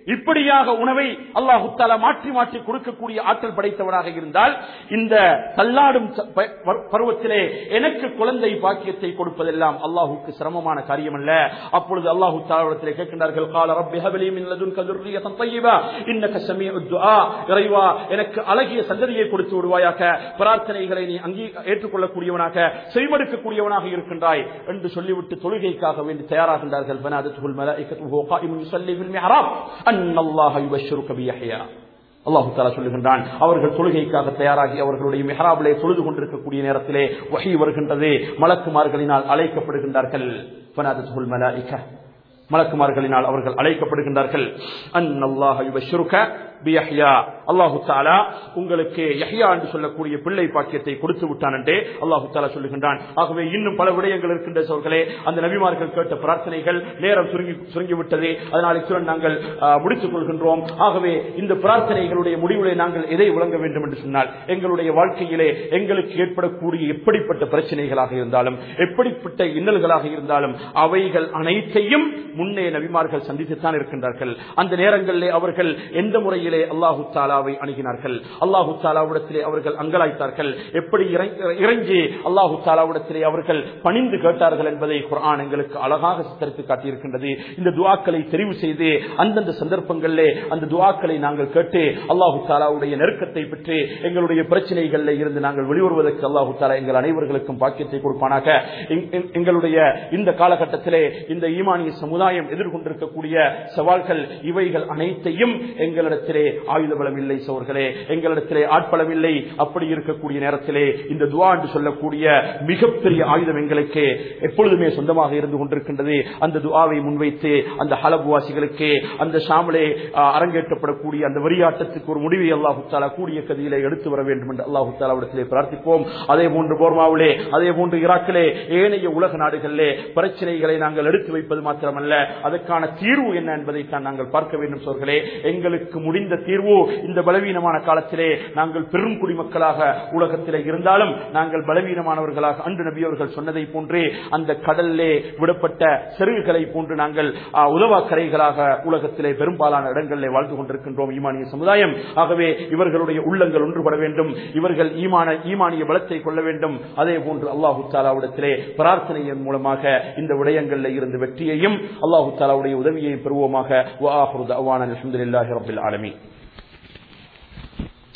இப்படியாக உணவை அல்லாஹு தாலா மாற்றி மாற்றி கொடுக்கக்கூடிய ஆற்றல் படைத்தவனாக இருந்தால் இந்த தள்ளாடும் ச- ப- பரு- பருவத்திலே எனக்கு குழந்தை பாக்கியத்தை கொடுப்பதெல்லாம் அல்லாஹுக்கு சிரமமான காரியம் அல்ல அப்பொழுது அல்லாஹு தாலாவிடத்திலே கேட்கின்றார்கள் கால ரப்பி ஹபலி மின் லதுன்க துர்ரியத்தன் தய்யிபா இன்னக ஸமீஉத் துஆ இறைவா எனக்கு அழகிய சந்ததியை கொடுத்து விடுவாயாக பிரார்த்தனைகளை நீ அங்கீ ஏற்றுக்கொள்ளக்கூடியவனாக செய்வெடுக்கக்கூடியவனாக இருக்கின்றாய் என்று சொல்லிவிட்டு தொழுகைக்காக வேண்டி தயாராகின்றார்கள் ஃபனாதத்துல் மலாயிகத்து வஹுவ காயிமுன் யுஸல்லி ஃபில் மிஹ்ராப் அன்னல்லாஹ யுபஷ்ஷிருக பியஹ்யா அல்லாஹு தாலா சொல்லுகின்றான் அவர்கள் தொழுகைக்காக தயாராகி அவர்களுடைய மெஹராபிலே தொழுது கொண்டிருக்கக்கூடிய நேரத்திலே வஹி வருகின்றது மலக்குமார்களினால் அழைக்கப்படுகின்றார்கள் ஃபனாதத்துல் மலாயிகா மலக்குமார்களினால் அவர்கள் அழைக்கப்படுகின்றார்கள் அன்னல்லாஹ யுபஷ்ஷிருக பியஹ்யா அல்லாஹு தாலா உங்களுக்கு யஹ்யா என்று சொல்லக்கூடிய பிள்ளை பாக்கியத்தை கொடுத்து விட்டான் என்றே அல்லாஹு தாலா சொல்லுகின்றான் ஆகவே இன்னும் பல விடயங்கள் இருக்கின்ற சோர்களே அந்த நபிமார்கள் கேட்ட பிரார்த்தனைகள் நேரம் சுருங்கி சுருங்கிவிட்டது அதனால் இத்துடன் நாங்கள் ஆ, முடித்துக் கொள்கின்றோம் ஆகவே இந்த பிரார்த்தனைகளுடைய முடிவுகளை நாங்கள் எதை விளங்க வேண்டும் என்று சொன்னால் எங்களுடைய வாழ்க்கையிலே எங்களுக்கு ஏற்படக்கூடிய எப்படிப்பட்ட பிரச்சனைகளாக இருந்தாலும் எப்படிப்பட்ட இன்னல்களாக இருந்தாலும் அவைகள் அனைத்தையும் முன்னே நபிமார்கள் சந்தித்துத்தான் இருக்கின்றார்கள் அந்த நேரங்களிலே அவர்கள் எந்த முறையிலே அல்லாஹு தாலாவை அணுகினார்கள் அல்லாஹு தாலாவிடத்திலே அவர்கள் அங்கலாய்த்தார்கள் எப்படி இறங்கி- இறங்கி அல்லாஹு தாலாவிடத்திலே அவர்கள் பணிந்து கேட்டார்கள் என்பதை குர்ஆன் எங்களுக்கு அழகாக சித்தரித்து காட்டியிருக்கின்றது இந்த துஆக்களை தெரிவு செய்து அந்தந்த சந்தர்ப்பங்களிலே அந்த துஆக்களை நாங்கள் கேட்டு அல்லாஹு தாலாவுடைய நெருக்கத்தை பெற்று எங்களுடைய பிரச்சனைகளில் இருந்து நாங்கள் வெளிவருவதற்கு அல்லாஹு தாலா எங்கள் அனைவர்களுக்கும் பாக்கியத்தை கொடுப்பானாக எங்- எங்- எங்களுடைய இந்த காலகட்டத்திலே இந்த ஈமானிய சமுதாயம் எதிர்கொண்டிருக்கக்கூடிய சவால்கள் இவைகள் அனைத்தையும் எங்களிடத்திலே ஆயுத பலம் இல்லை சோர்களே எங்களிடத்திலே ஆட்பலம் இல்லை அப்படி இருக்கக்கூடிய நேரத்திலே இந்த துவா என்று சொல்லக்கூடிய மிகப்பெரிய ஆயுதம் எங்களுக்கு எப்பொழுதுமே சொந்தமாக இருந்து கொண்டிருக்கின்றது அந்த துவாவை முன்வைத்து அந்த ஹலப் வாசிகளுக்கு அந்த ஷாமலே ஆ, அரங்கேற்றப்படக்கூடிய அந்த வெறியாட்டத்துக்கு ஒரு முடிவை அல்லாஹு தாலா கூடிய கதியிலே எடுத்து வர வேண்டும் என்று அல்லாஹு தாலாவிடத்திலே பிரார்த்திப்போம் அதே போன்று போர்மாவிலே அதே போன்று ஈராக்கிலே ஏனைய உலக நாடுகளிலே பிரச்சனைகளை நாங்கள் எடுத்து வைப்பது மாத்திரமல்ல அதற்கான தீர்வு என்ன என்பதைத்தான் நாங்கள் பார்க்க வேண்டும் சோர்களே எங்களுக்கு முடிந்த தீர்வு இந்த பலவீனமான காலத்திலே நாங்கள் பெரும் குடிமக்களாக உலகத்திலே இருந்தாலும் நாங்கள் பலவீனமானவர்களாக அன்று நபி அவர்கள் சொன்னதை போன்றே அந்த கடலிலே விடப்பட்ட செருகுகளை போன்று நாங்கள் ஆ, உதவாக்கரைகளாக உலகத்திலே பெரும்பாலான இடங்களிலே வாழ்ந்து கொண்டிருக்கின்றோம் ஈமானிய சமுதாயம் ஆகவே இவர்களுடைய உள்ளங்கள் ஒன்றுபட வேண்டும் இவர்கள் ஈமான ஈமானிய பலத்தை கொள்ள வேண்டும் அதே போன்று அல்லாஹு தாலாவிடத்திலே பிரார்த்தனையின் மூலமாக இந்த விடயங்களில் இருந்து வெற்றியையும் அல்லாஹு தாலாவுடைய உதவியையும் பெறுவோமாக வஆஹிரு தஅவானா அல்ஹம்துலில்லாஹி ரப்பில் ஆலமீன்